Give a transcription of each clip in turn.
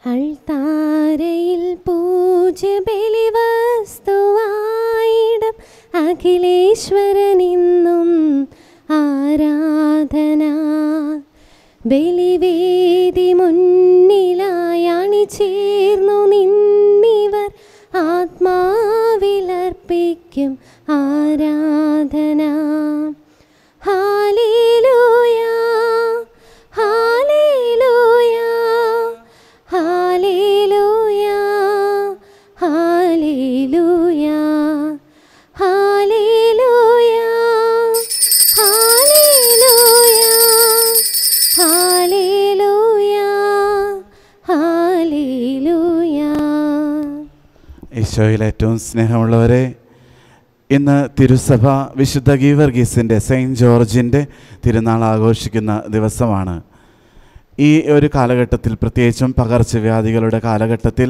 അൾത്താരയിൽ പൂജ്യ ബലിവസ്തുവായിടും അഖിലേശ്വരനിന്നും ആരാധന ബലിവേദി മുന്നിലായി അണിചേർന്നു നിന്നിവർ ആത്മാവിലർപ്പിക്കും ആരാധന ഹാലേലൂയ ഹാലേലൂയ ഹാലേലൂയ ഹാലേലൂയ ഹാലേലൂയ ഹാലേലൂയ ഹാലേലൂയ ഹാലേലൂയ ഈശോയിൽ ഏറ്റവും സ്നേഹമുള്ളവരെ ഇന്ന് തിരുസഭ വിശുദ്ധ ഗീവർഗീസിൻ്റെ സെയിൻറ്റ് ജോർജിൻ്റെ തിരുനാൾ ആഘോഷിക്കുന്ന ദിവസമാണ് ഈ ഒരു കാലഘട്ടത്തിൽ പ്രത്യേകിച്ചും പകർച്ചവ്യാധികളുടെ കാലഘട്ടത്തിൽ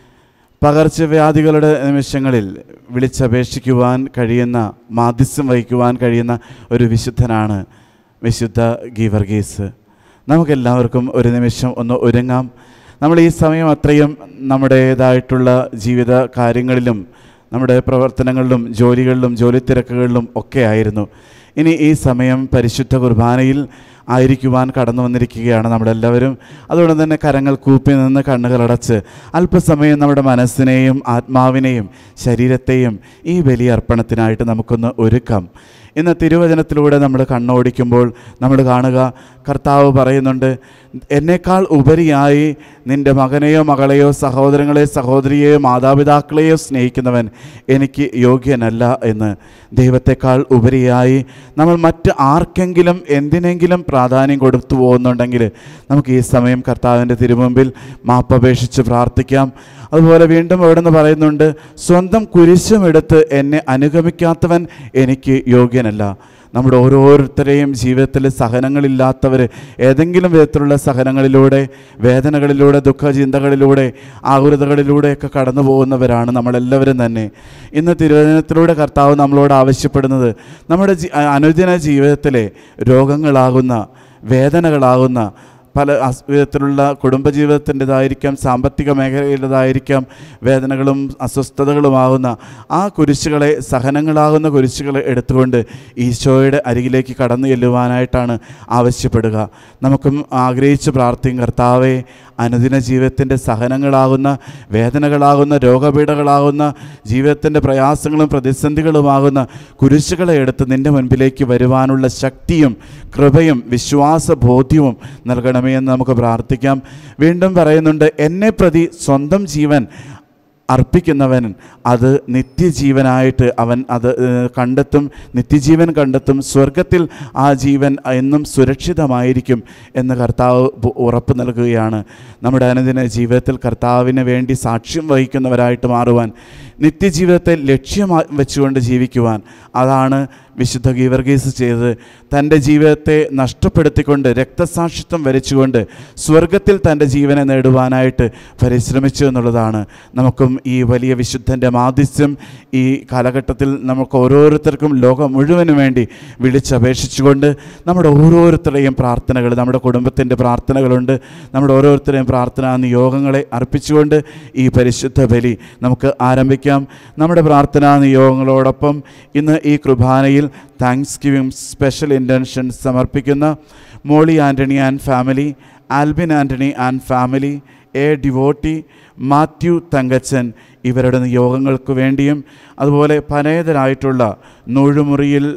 പകർച്ചവ്യാധികളുടെ നിമിഷങ്ങളിൽ വിളിച്ചപേക്ഷിക്കുവാൻ കഴിയുന്ന മാധ്യസ്ഥം വഹിക്കുവാൻ കഴിയുന്ന ഒരു വിശുദ്ധനാണ് വിശുദ്ധ ഗീവർഗീസ് നമുക്കെല്ലാവർക്കും ഒരു നിമിഷം ഒന്ന് ഒരുങ്ങാം നമ്മൾ ഈ സമയം അത്രയും നമ്മുടേതായിട്ടുള്ള ജീവിത കാര്യങ്ങളിലും നമ്മുടെ പ്രവർത്തനങ്ങളിലും ജോലികളിലും ജോലി തിരക്കുകളിലും ഒക്കെ ആയിരുന്നു ഇനി ഈ സമയം പരിശുദ്ധ കുർബാനയിൽ ആയിരിക്കുവാൻ കടന്നു വന്നിരിക്കുകയാണ് നമ്മളെല്ലാവരും അതുകൊണ്ട് തന്നെ കരങ്ങൾ കൂപ്പി നിന്ന് കണ്ണുകളടച്ച് അല്പസമയം നമ്മുടെ മനസ്സിനെയും ആത്മാവിനെയും ശരീരത്തെയും ഈ വലിയ അർപ്പണത്തിനായിട്ട് നമുക്കൊന്ന് ഒരുക്കാം ഇന്ന് തിരുവചനത്തിലൂടെ നമ്മൾ കണ്ണോടിക്കുമ്പോൾ നമ്മൾ കാണുക കർത്താവ് പറയുന്നുണ്ട് എന്നേക്കാൾ ഉപരിയായി നിൻ്റെ മകനെയോ മകളെയോ സഹോദരങ്ങളെയോ സഹോദരിയെയോ മാതാപിതാക്കളെയോ സ്നേഹിക്കുന്നവൻ എനിക്ക് യോഗ്യനല്ല എന്ന് ദൈവത്തെക്കാൾ ഉപരിയായി നമ്മൾ മറ്റ് ആർക്കെങ്കിലും എന്തിനെങ്കിലും പ്രാധാന്യം കൊടുത്തു പോകുന്നുണ്ടെങ്കിൽ നമുക്ക് ഈ സമയം കർത്താവിൻ്റെ തിരുമുമ്പിൽ മാപ്പപേക്ഷിച്ച് പ്രാർത്ഥിക്കാം അതുപോലെ വീണ്ടും അവിടെ നിന്ന് പറയുന്നുണ്ട് സ്വന്തം കുരിശും എടുത്ത് എന്നെ അനുഗമിക്കാത്തവൻ എനിക്ക് യോഗ്യനല്ല നമ്മുടെ ഓരോരുത്തരെയും ജീവിതത്തിൽ സഹനങ്ങളില്ലാത്തവർ ഏതെങ്കിലും വിധത്തിലുള്ള സഹനങ്ങളിലൂടെ വേദനകളിലൂടെ ദുഃഖചിന്തകളിലൂടെ ആകുലതകളിലൂടെയൊക്കെ കടന്നു പോകുന്നവരാണ് നമ്മളെല്ലാവരും തന്നെ ഇന്ന് തിരുവചനത്തിലൂടെ കർത്താവ് നമ്മളോട് ആവശ്യപ്പെടുന്നത് നമ്മുടെ ജി- അനുദിന ജീവിതത്തിലെ രോഗങ്ങളാകുന്ന വേദനകളാകുന്ന പല അസ് വിധത്തിലുള്ള കുടുംബജീവിതത്തിൻ്റെതായിരിക്കാം സാമ്പത്തിക മേഖലയിലേതായിരിക്കാം വേദനകളും അസ്വസ്ഥതകളുമാകുന്ന ആ കുരിശുകളെ സഹനങ്ങളാകുന്ന കുരിശുകളെ എടുത്തുകൊണ്ട് ഈശോയുടെ അരികിലേക്ക് കടന്നു ചെല്ലുവാനായിട്ടാണ് ആവശ്യപ്പെടുക നമുക്കും ആഗ്രഹിച്ച് പ്രാർത്ഥിക്കും കർത്താവെ അനുദിന ജീവിതത്തിൻ്റെ സഹനങ്ങളാകുന്ന വേദനകളാകുന്ന രോഗപീഠകളാകുന്ന ജീവിതത്തിൻ്റെ പ്രയാസങ്ങളും പ്രതിസന്ധികളുമാകുന്ന കുരിശുകളെ എടുത്ത് നിൻ്റെ മുൻപിലേക്ക് വരുവാനുള്ള ശക്തിയും കൃപയും വിശ്വാസബോധ്യവും നൽകണമേ എന്ന് നമുക്ക് പ്രാർത്ഥിക്കാം വീണ്ടും പറയുന്നുണ്ട് എന്നെ പ്രതി സ്വന്തം ജീവൻ അർപ്പിക്കുന്നവൻ അത് നിത്യജീവനായിട്ട് അവൻ അത് ഏഹ്, കണ്ടെത്തും നിത്യജീവൻ കണ്ടെത്തും സ്വർഗത്തിൽ ആ ജീവൻ എന്നും സുരക്ഷിതമായിരിക്കും എന്ന് കർത്താവ് ബു- ഉറപ്പ് നൽകുകയാണ് നമ്മുടെ അനുദിന ജീവിതത്തിൽ കർത്താവിന് വേണ്ടി സാക്ഷ്യം വഹിക്കുന്നവരായിട്ട് മാറുവാൻ നിത്യജീവിതത്തെ ലക്ഷ്യമാ വെച്ചുകൊണ്ട് ജീവിക്കുവാൻ അതാണ് വിശുദ്ധ ഗീവർഗീസ് ചെയ്തത് തൻ്റെ ജീവിതത്തെ നഷ്ടപ്പെടുത്തിക്കൊണ്ട് രക്തസാക്ഷിത്വം വരച്ചുകൊണ്ട് സ്വർഗത്തിൽ തൻ്റെ ജീവനെ നേടുവാനായിട്ട് പരിശ്രമിച്ചു എന്നുള്ളതാണ് നമുക്കും ഈ വലിയ വിശുദ്ധൻ്റെ മാധ്യസ്ഥ്യം ഈ കാലഘട്ടത്തിൽ നമുക്ക് ഓരോരുത്തർക്കും ലോകം മുഴുവനും വേണ്ടി വിളിച്ചപേക്ഷിച്ചുകൊണ്ട് നമ്മുടെ ഓരോരുത്തരുടെയും പ്രാർത്ഥനകൾ നമ്മുടെ കുടുംബത്തിൻ്റെ പ്രാർത്ഥനകളുണ്ട് നമ്മുടെ ഓരോരുത്തരുടെയും പ്രാർത്ഥനാ നിയോഗങ്ങളെ അർപ്പിച്ചുകൊണ്ട് ഈ പരിശുദ്ധ ബലി നമുക്ക് ആരംഭിക്കാം നമ്മുടെ പ്രാർത്ഥനാ നിയോഗങ്ങളോടൊപ്പം ഇന്ന് ഈ കുർബാനയിൽ താങ്ക്സ് ഗിവിംഗ് സ്പെഷ്യൽ ഇൻറ്റൻഷൻ സമർപ്പിക്കുന്ന Molly Antony and family Albin Antony and family a devotee Mathew Thankachan ഇവരുടെ നിയോഗങ്ങൾക്ക് വേണ്ടിയും അതുപോലെ പനേതരായിട്ടുള്ള നൂഴുമുറിയിൽ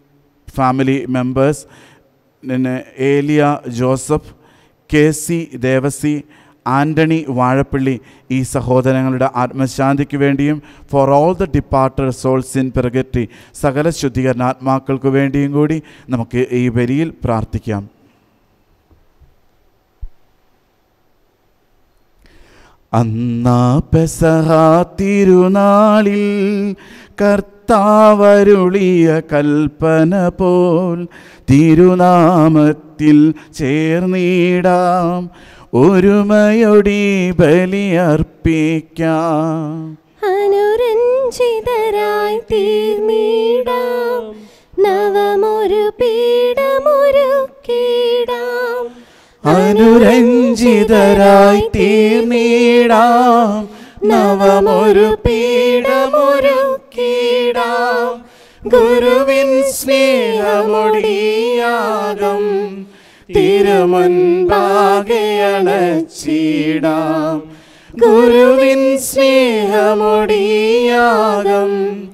ഫാമിലി മെമ്പേഴ്സ് പിന്നെ ഏലിയ ജോസഫ് കെ സി ദേവസി ആൻ്റണി വാഴപ്പള്ളി ഈ സഹോദരങ്ങളുടെ ആത്മശാന്തിക്ക് വേണ്ടിയും for all the departed souls in purgatory സകല ശുദ്ധീകരണ ആത്മാക്കൾക്ക് വേണ്ടിയും കൂടി നമുക്ക് ഈ ബലിയിൽ പ്രാർത്ഥിക്കാം അന്നാ പെസഹ തിരുനാളിൽ കർത്താവരുളിയ കൽപ്പന പോൽ തിരുനാമത്തിൽ ചേർന്നിടാം ഒരുമയൊടി ബലിയർപ്പിക്കാം അനുരഞ്ജിതരായി തീർന്നിടാം നവമൊരു പീഠമൊരുക്കിടാം അനു അനുരഞ്ജിതരായി തീർന്നിടാം നവമൊരു പീഠമൊരുക്കിടാം ഗുരുവിൻ സ്നേഹമൊടിയാകം തിരുമുൻപാകെ അണച്ചിടാം ഗുരുവിൻ സ്നേഹമൊടിയാകം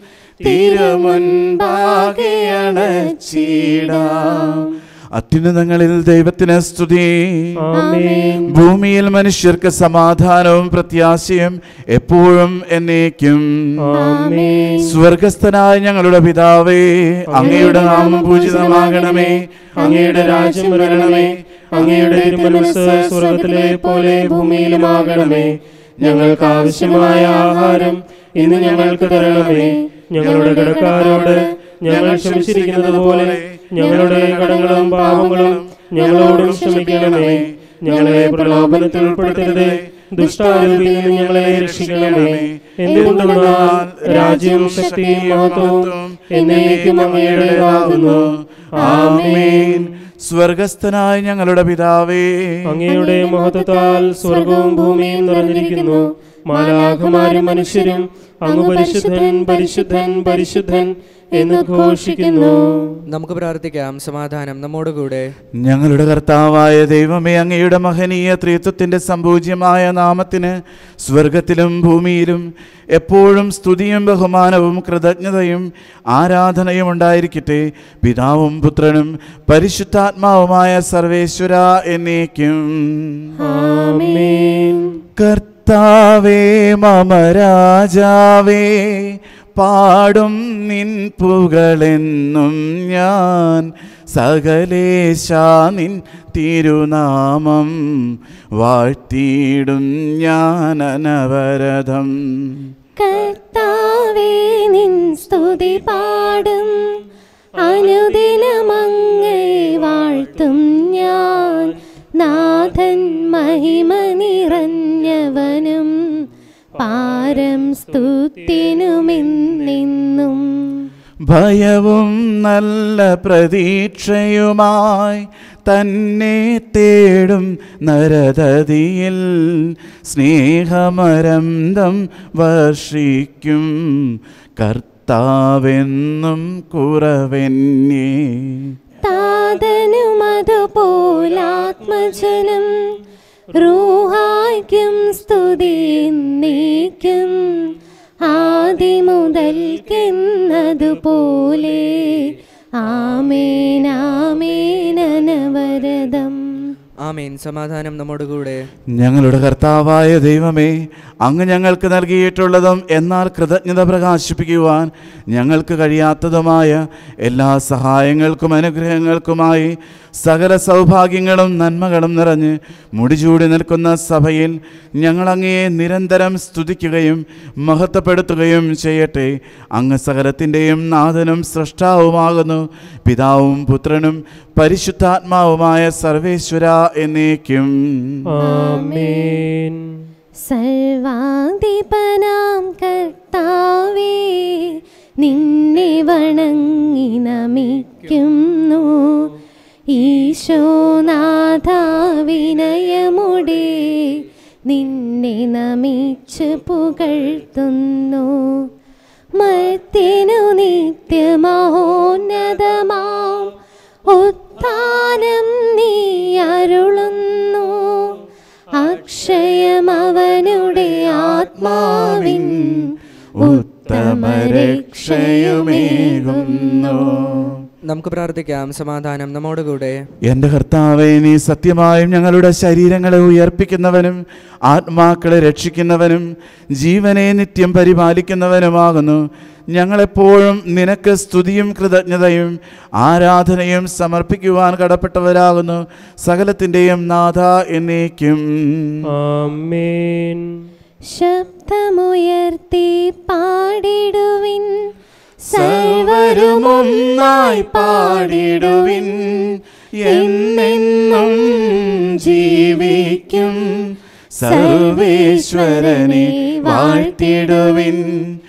തിരുമുൻപാകെ അണച്ചിടാം അത്യുന്നതങ്ങളിൽ ദൈവത്തിന് സ്തുതി ആമേൻ ഭൂമിയിൽ മനുഷ്യർക്ക് സമാധാനവും പ്രത്യാശയും എപ്പോഴും എന്നേക്കും ആമേൻ സ്വർഗസ്ഥനായ ഞങ്ങളുടെ പിതാവേ അങ്ങയുടെ നാമം പൂജിതമാകണമേ അങ്ങയുടെ രാജ്യം വരണമേ അങ്ങയുടെ തിരുമനസ് സ്വർഗത്തിലെ പോലെ ഭൂമിയിലുമാകണമേ ഞങ്ങൾക്ക് ആവശ്യമായ ആഹാരം ഇന്ന് ഞങ്ങൾക്ക് തരണമേ ഞങ്ങളുടെ കടക്കാരോട് ഞങ്ങൾ ക്ഷമിച്ചിരിക്കുന്നത് പോലെ ഞങ്ങളുടെ കടങ്ങളും പാപങ്ങളും ഞങ്ങളോടും ക്ഷമിക്കണമേ ഞങ്ങളെ പ്രലോഭനത്തിൽ ഉൾപ്പെടുത്തരുതേ ദുഷ്ടാരൂപിയിൽ നിന്ന് ഞങ്ങളെ രക്ഷിക്കണമേ എന്തുകൊണ്ടെന്നാൽ രാജ്യവും ശക്തിയും മഹത്വവും എന്നേക്കും അങ്ങയുടേതാകുന്നു ആമേൻ സ്വർഗസ്ഥനായ ഞങ്ങളുടെ പിതാവേ അങ്ങയുടെ മഹത്വത്താൽ സ്വർഗവും ഭൂമിയും നിറഞ്ഞിരിക്കുന്നു മാലാഖമാരും മനുഷ്യരും അങ്ങ് പരിശുദ്ധൻ പരിശുദ്ധൻ പരിശുദ്ധൻ എന്ന് ഘോഷിക്കുന്നു നമുക്ക് പ്രാർത്ഥിക്കാം സമാധാനം നമ്മോടുകൂടെ ഞങ്ങളുടെ കർത്താവായ ദൈവമേ അങ്ങയുടെ മഹനീയ ത്രിത്വത്തിന്റെ സമ്പൂജ്യമായ നാമത്തിന് സ്വർഗത്തിലും ഭൂമിയിലും എപ്പോഴും സ്തുതിയും ബഹുമാനവും കൃതജ്ഞതയും ആരാധനയും ഉണ്ടായിരിക്കട്ടെ പിതാവും പുത്രനും പരിശുദ്ധാത്മാവുമായ സർവേശ്വര എന്നേക്കും ആമേൻ കർത്താവേ മമ രാജാവേ പാടും നിൻ പുകളെന്നും ഞാൻ സകലേശാ നിൻ തിരുനാമം വാഴ്ത്തിയിടും ഞാൻ അനവരതം കർത്താവേ നിൻ സ്തുതി പാടും അനുദിനമങ്ങേ വാഴ്ത്തും ഞാൻ നാഥൻ മഹിമ നിറഞ്ഞവനും പാരം സ്തുത്തിനുമെന്നെന്നും ഭയവും നല്ല പ്രതീക്ഷയുമായി തന്നെ തേടും നരതതിയിൽ സ്നേഹമരന്തം വർഷിക്കും കർത്താവെന്നും കുറവെന്നേ താതനുമതുപോലാത്മജനം റൂഹായ്ക്കും സ്തുതി നീക്കും ആദിമുതൽക്കെന്നതുപോലെ ആമേനാമേനവരതം ആമേൻ സമാധാനം നമ്മോടുകൂടെ ഞങ്ങളുടെ കർത്താവായ ദൈവമേ അങ്ങ് ഞങ്ങൾക്ക് നൽകിയിട്ടുള്ളതും എന്നാൽ കൃതജ്ഞത പ്രകാശിപ്പിക്കുവാൻ ഞങ്ങൾക്ക് കഴിയാത്തതുമായ എല്ലാ സഹായങ്ങൾക്കും അനുഗ്രഹങ്ങൾക്കുമായി സകല സൗഭാഗ്യങ്ങളും നന്മകളും നിറഞ്ഞ് മുടിചൂടി നിൽക്കുന്ന സഭയിൽ ഞങ്ങൾ അങ്ങയെ നിരന്തരം സ്തുതിക്കുകയും മഹത്വപ്പെടുത്തുകയും ചെയ്യട്ടെ അങ്ങ് സകലത്തിൻ്റെയും നാഥനും സൃഷ്ടാവുമാകുന്നു പിതാവും പുത്രനും പരിശുദ്ധാത്മാവുമായ സർവേശ്വര എന്നേക്കും ആമേൻ സർവാധിപനാം കർത്താവേ നിന്നെ വണങ്ങി നമിക്കുന്നു ഈശോനാഥ വിനയമുടെ നിന്നെ നമിച്ച് പുകഴ്ത്തുന്നു മർത്തിനു നിത്യമഹോന്നതമാം ഉത്ഥാനം നീ അരുളുന്നു അക്ഷയമവനുടെ ആത്മാവിൻ ഉത്തമരക്ഷയുമേകുന്നു നമുക്ക് പ്രാർത്ഥിക്കാം സമാധാനം നമ്മോടുകൂടെ എൻ്റെ കർത്താവെ നീ സത്യമായും ഞങ്ങളുടെ ശരീരങ്ങളെ ഉയർപ്പിക്കുന്നവനും ആത്മാക്കളെ രക്ഷിക്കുന്നവനും ജീവനെ നിത്യം പരിപാലിക്കുന്നവനുമാകുന്നു ഞങ്ങളെപ്പോഴും നിനക്ക് സ്തുതിയും കൃതജ്ഞതയും ആരാധനയും സമർപ്പിക്കുവാൻ കടപ്പെട്ടവരാകുന്നു സകലത്തിൻ്റെയും നാഥ എന്നേക്കും ആമേൻ ശബ്ദമുയർത്തി പാടിടുവിൻ സർവരുമൊന്നായി പാടിടുവിൻ എന്നെന്നും ജീവിക്കും സർവേശ്വരനെ വാഴ്ത്തിടുവിൻ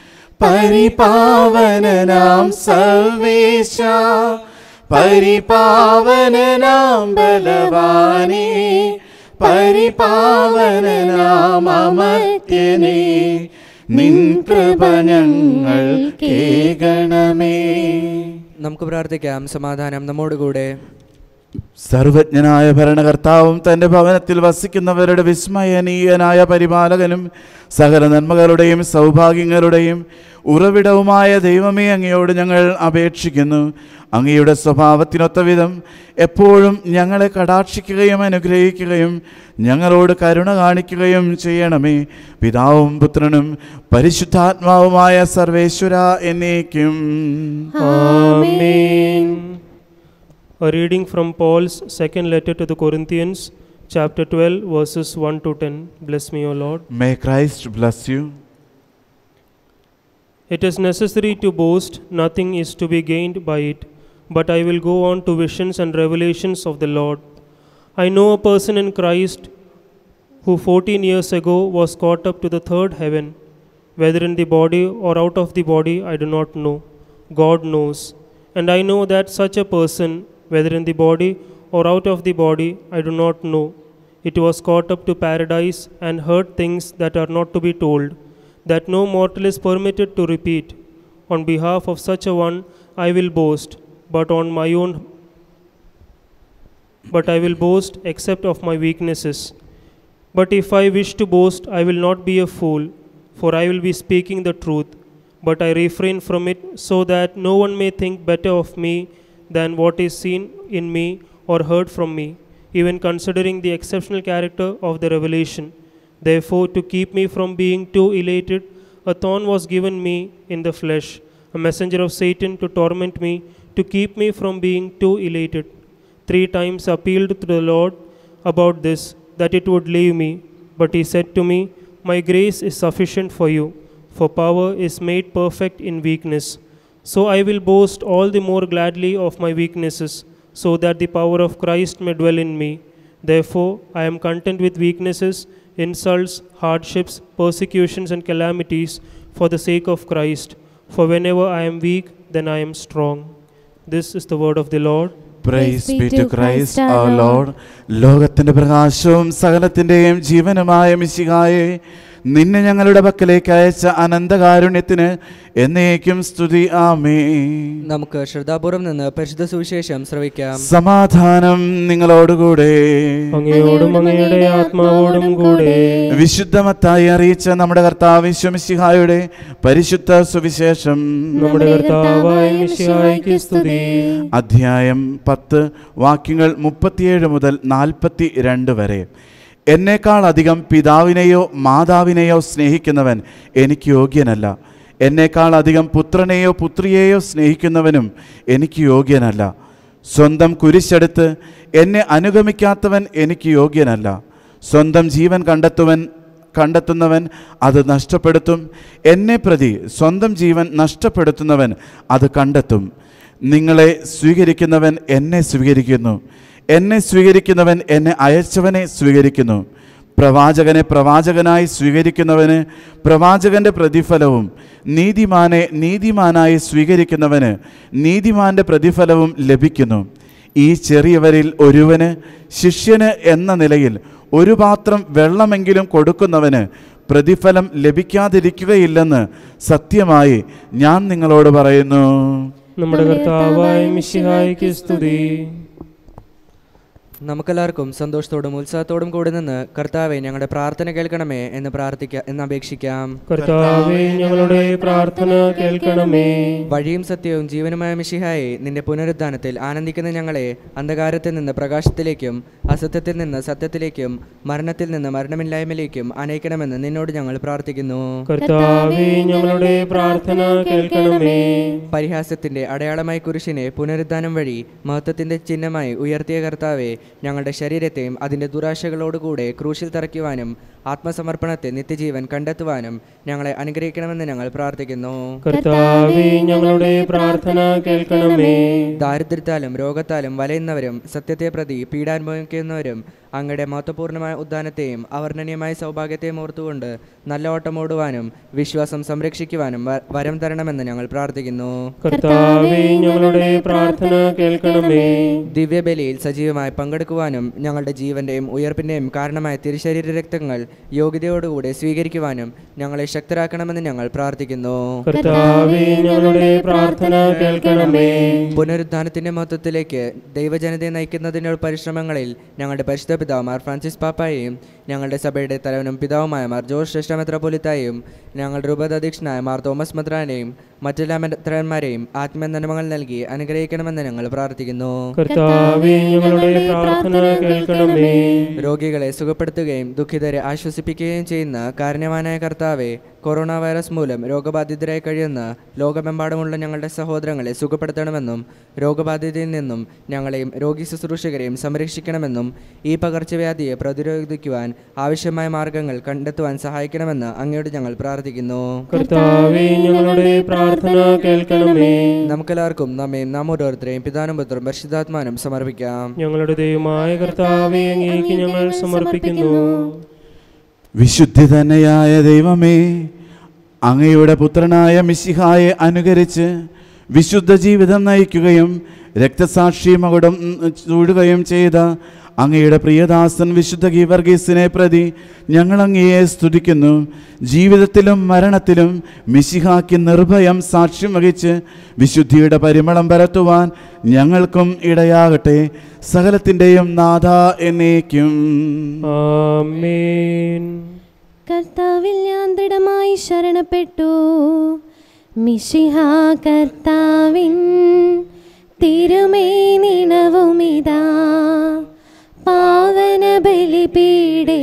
പരിപാവനനാം സർവേശ പരിപാവനനാം ബലവാനേ പരിപാവനാമത്യനേ നിൻ കൃപ ഞങ്ങൾ കേകണമേ നമുക്ക് പ്രാർത്ഥിക്കാം സമാധാനം നമ്മോടുകൂടെ സർവജ്ഞനായ ഭരണകർത്താവും തൻ്റെ ഭവനത്തിൽ വസിക്കുന്നവരുടെ വിസ്മയനീയനായ പരിപാലകനും സകല നന്മകളുടെയും സൗഭാഗ്യങ്ങളുടെയും ഉറവിടവുമായ ദൈവമേ അങ്ങയോട് ഞങ്ങൾ അപേക്ഷിക്കുന്നു അങ്ങയുടെ സ്വഭാവത്തിനൊത്ത വിധം എപ്പോഴും ഞങ്ങളെ കടാക്ഷിക്കുകയും അനുഗ്രഹിക്കുകയും ഞങ്ങളോട് കരുണ കാണിക്കുകയും ചെയ്യണമേ പിതാവും പുത്രനും പരിശുദ്ധാത്മാവുമായ സർവേശ്വര എന്നേക്കും Amen. A reading from Paul's second letter to the Corinthians, chapter 12, verses 1 to 10. Bless me, O Lord. May Christ bless you. It is necessary to boast, nothing is to be gained by it, but I will go on to visions and revelations of the Lord. I know a person in Christ who 14 years ago was caught up to the third heaven, whether in the body or out of the body, I do not know. God knows. And I know that such a person, whether in the body or out of the body, I do not know. It was caught up to paradise and heard things that are not to be told, that no mortal is permitted to repeat. On behalf of such a one, I will boast, but on my own but I will boast except of my weaknesses. But if I wish to boast, I will not be a fool, for I will be speaking the truth. But I refrain from it so that no one may think better of me than what is seen in me or heard from me, even considering the exceptional character of the revelation. Therefore, to keep me from being too elated, a thorn was given me in the flesh, a messenger of Satan to torment me, to keep me from being too elated three times appealed to the Lord about this, that it would leave me. But he said to me, My grace is sufficient for you, for power is made perfect in weakness. So I will boast all the more gladly of my weaknesses, so that the power of Christ may dwell in me. Therefore, I am content with weaknesses, insults, hardships, persecutions, and calamities for the sake of Christ. For whenever I am weak, then I am strong. This is the word of the Lord. Praise be to Christ our Lord ലോകത്തിന്റെ പ്രകാശവും സകലത്തിന്റെയും ജീവനുമായ മിശിഹായെ നിന്നെ ഞങ്ങളുടെ പക്കലേക്ക് അയച്ച അനന്തകാരുണ്യത്തിന് എന്നേക്കും സ്തുതി ആമേ നമുക്ക് ശ്രദ്ധാപൂർവം നിന്ന് പരിശുദ്ധ സുവിശേഷം ശ്രവിക്കാം സമാധാനം നിങ്ങളോടുകൂടെ അങ്ങയോടും അങ്ങയുടെ ആത്മാവോടും കൂടെ വിശുദ്ധമത്തായി അറിയിച്ച നമ്മുടെ കർത്താവ് വിശ്വമിശിഹായുടെ പരിശുദ്ധ സുവിശേഷം നമ്മുടെ കർത്താവായ മിശിഹായ്ക്ക് സ്തുതി അധ്യായം പത്ത് വാക്യങ്ങൾ മുപ്പത്തിയേഴ് മുതൽ നാൽപ്പത്തി രണ്ട് വരെ എന്നേക്കാൾ അധികം പിതാവിനെയോ മാതാവിനെയോ സ്നേഹിക്കുന്നവൻ എനിക്ക് യോഗ്യനല്ല എന്നേക്കാൾ അധികം പുത്രനെയോ പുത്രിയെയോ സ്നേഹിക്കുന്നവനും എനിക്ക് യോഗ്യനല്ല സ്വന്തം കുരിശെടുത്ത് എന്നെ അനുഗമിക്കാത്തവൻ എനിക്ക് യോഗ്യനല്ല സ്വന്തം ജീവൻ കണ്ടെത്തുവൻ കണ്ടെത്തുന്നവൻ അത് നഷ്ടപ്പെടുത്തും എന്നെ പ്രതി സ്വന്തം ജീവൻ നഷ്ടപ്പെടുത്തുന്നവൻ അത് കണ്ടെത്തും നിങ്ങളെ സ്വീകരിക്കുന്നവൻ എന്നെ സ്വീകരിക്കുന്നു എന്നെ സ്വീകരിക്കുന്നവൻ എന്നെ അയച്ചവനെ സ്വീകരിക്കുന്നു പ്രവാചകനെ പ്രവാചകനായി സ്വീകരിക്കുന്നവന് പ്രവാചകന്റെ പ്രതിഫലവും നീതിമാനെ നീതിമാനായി സ്വീകരിക്കുന്നവന് നീതിമാന്റെ പ്രതിഫലവും ലഭിക്കുന്നു ഈ ചെറിയവരിൽ ഒരുവന് ശിഷ്യന് എന്ന നിലയിൽ ഒരു പാത്രം വെള്ളമെങ്കിലും കൊടുക്കുന്നവന് പ്രതിഫലം ലഭിക്കാതിരിക്കുകയില്ലെന്ന് സത്യമായി ഞാൻ നിങ്ങളോട് പറയുന്നു നമ്മുടെ കർത്താവായ മിശിഹായ്ക്ക് സ്തുതി നമുക്കെല്ലാവർക്കും സന്തോഷത്തോടും ഉത്സാഹത്തോടും കൂടി നിന്ന് കർത്താവെ ഞങ്ങളുടെ പ്രാർത്ഥന കേൾക്കണമേ എന്ന് പ്രാർത്ഥിക്കാം എന്ന് അപേക്ഷിക്കാം കർത്താവേ ഞങ്ങളുടെ പ്രാർത്ഥന കേൾക്കണമേ വഴിയും സത്യവും ജീവനുമായ മിഷിഹായെ നിന്റെ പുനരുദ്ധാനത്തിൽ ആനന്ദിക്കുന്ന ഞങ്ങളെ അന്ധകാരത്തിൽ നിന്ന് പ്രകാശത്തിലേക്കും അസത്യത്തിൽ നിന്ന് സത്യത്തിലേക്കും മരണത്തിൽ നിന്ന് മരണമില്ലായ്മയിലേക്കും അനയിക്കണമെന്ന് നിന്നോട് ഞങ്ങൾ പ്രാർത്ഥിക്കുന്നു കർത്താവേ ഞങ്ങളുടെ പ്രാർത്ഥന കേൾക്കണമേ പരിഹാസത്തിന്റെ അടയാളമായി കുരിശിനെ പുനരുദ്ധാനം വഴി മഹത്വത്തിന്റെ ചിഹ്നമായി ഉയർത്തിയ കർത്താവെ ഞങ്ങളുടെ ശരീരത്തെയും അതിന്റെ ദുരാശകളോടുകൂടെ ക്രൂശിൽ തറയ്ക്കുവാനും ആത്മസമർപ്പണത്തെ നിത്യജീവൻ കണ്ടെത്തുവാനും ഞങ്ങളെ അനുഗ്രഹിക്കണമെന്ന് ഞങ്ങൾ പ്രാർത്ഥിക്കുന്നു കർത്താവേ ഞങ്ങളുടെ പ്രാർത്ഥന കേൾക്കണമേ ദാരിദ്ര്യത്താലും രോഗത്താലും വലയുന്നവരും സത്യത്തെ പ്രതി പീഡാനുഭവിക്കുന്നവരും അങ്ങയുടെ മഹത്വപൂർണ്ണമായ ഉദ്ധാനത്തെയും അവർണ്ണനീയമായ സൗഭാഗ്യത്തെയും ഓർത്തുകൊണ്ട് നല്ല ഓട്ടം ഓടുവാനും വിശ്വാസം സംരക്ഷിക്കുവാനും വ- വരം തരണമെന്ന് ഞങ്ങൾ പ്രാർത്ഥിക്കുന്നു കർത്താവേ ഞങ്ങളുടെ പ്രാർത്ഥന കേൾക്കണമേ ദിവ്യബലിയിൽ സജീവമായി പങ്കെടുക്കുവാനും ഞങ്ങളുടെ ജീവന്റെയും ഉയർപ്പിന്റെയും കാരണമായ തിരുശരീര രക്തങ്ങൾ യോഗ്യതയോടുകൂടി സ്വീകരിക്കുവാനും ഞങ്ങളെ ശക്തരാക്കണമെന്ന് ഞങ്ങൾ പ്രാർത്ഥിക്കുന്നു കർത്താവേ ഞങ്ങളുടെ പ്രാർത്ഥന കേൾക്കണമേ പുനരുദ്ധാനത്തിന്റെ മഹത്വത്തിലേക്ക് ദൈവജനതയെ നയിക്കുന്നതിനുള്ള പരിശ്രമങ്ങളിൽ ഞങ്ങളുടെ പരിശുദ്ധ പിതാവ് മാർ ഫ്രാൻസിസ് പാപ്പായെയും ഞങ്ങളുടെ സഭയുടെ തലവനും പിതാവുമായ മാർ ജോർജ് ശ്രേഷ്ഠ മെത്രാപ്പൊലിത്തായും ഞങ്ങളുടെ രൂപതാധ്യക്ഷനായ മാർ തോമസ് മെത്രാനെയും മറ്റെല്ലാ മെത്രാന്മാരെയും ആത്മനന്മകൾ നൽകി അനുഗ്രഹിക്കണമെന്ന് ഞങ്ങൾ പ്രാർത്ഥിക്കുന്നു കർത്താവേ ഞങ്ങളുടെ പ്രാർത്ഥന കേൾക്കണമേ രോഗികളെ സുഖപ്പെടുത്തുകയും ദുഃഖിതരെ ആശ്വസിപ്പിക്കുകയും ചെയ്യുന്ന കാരുണ്യവാനായ കർത്താവെ കൊറോണ വൈറസ് മൂലം രോഗബാധിതരായി കഴിയുന്ന ലോകമെമ്പാടുമുള്ള ഞങ്ങളുടെ സഹോദരങ്ങളെ സുഖപ്പെടുത്തണമെന്നും രോഗബാധിതയിൽ നിന്നും ഞങ്ങളെയും രോഗി ശുശ്രൂഷകരെയും സംരക്ഷിക്കണമെന്നും ഈ പകർച്ചവ്യാധിയെ പ്രതിരോധിക്കുവാൻ ആവശ്യമായ മാർഗങ്ങൾ കണ്ടെത്തുവാൻ സഹായിക്കണമെന്ന് അങ്ങയോട് ഞങ്ങൾ പ്രാർത്ഥിക്കുന്നു കർത്താവേ ഞങ്ങളുടെ പ്രാർത്ഥന കേൾക്കണമേ നമുക്കെല്ലാവർക്കും നമ്മയും നാം ഓരോരുത്തരെയും പിതാനും പുത്രം പരിശുദ്ധാത്മാനും സമർപ്പിക്കാം ഞങ്ങളുടെ ദൈവമായ കർത്താവേ അങ്ങേക്ക് ഞങ്ങൾ സമർപ്പിക്കുന്നു വിശുദ്ധി തന്നെയായ ദൈവമേ അങ്ങയുടെ പുത്രനായ മിശിഹായെ അനുകരിച്ച് വിശുദ്ധ ജീവിതം നയിക്കുകയും രക്തസാക്ഷി മകുടം ചൂടുകയും ചെയ്ത അങ്ങയുടെ പ്രിയദാസൻ വിശുദ്ധ ഗീവർഗീസിനെ പ്രതി ഞങ്ങൾ അങ്ങയെ സ്തുതിക്കുന്നു ജീവിതത്തിലും മരണത്തിലും മിശിഹാക്ക് നിർഭയം സാക്ഷ്യം വഹിച്ച് വിശുദ്ധിയുടെ പരിമളം പരത്തുവാൻ ഞങ്ങൾക്കും ഇടയാകട്ടെ സകലത്തിൻ്റെയും നാഥ എന്നേക്കും ആമേൻ കർത്താവിൽ ഞാൻ ദൃഢമായി ശരണപ്പെട്ടു മിഷിഹ കർത്താവിൻ തിരുമേനിണവുമിതാ പാവന ബലിപീടേ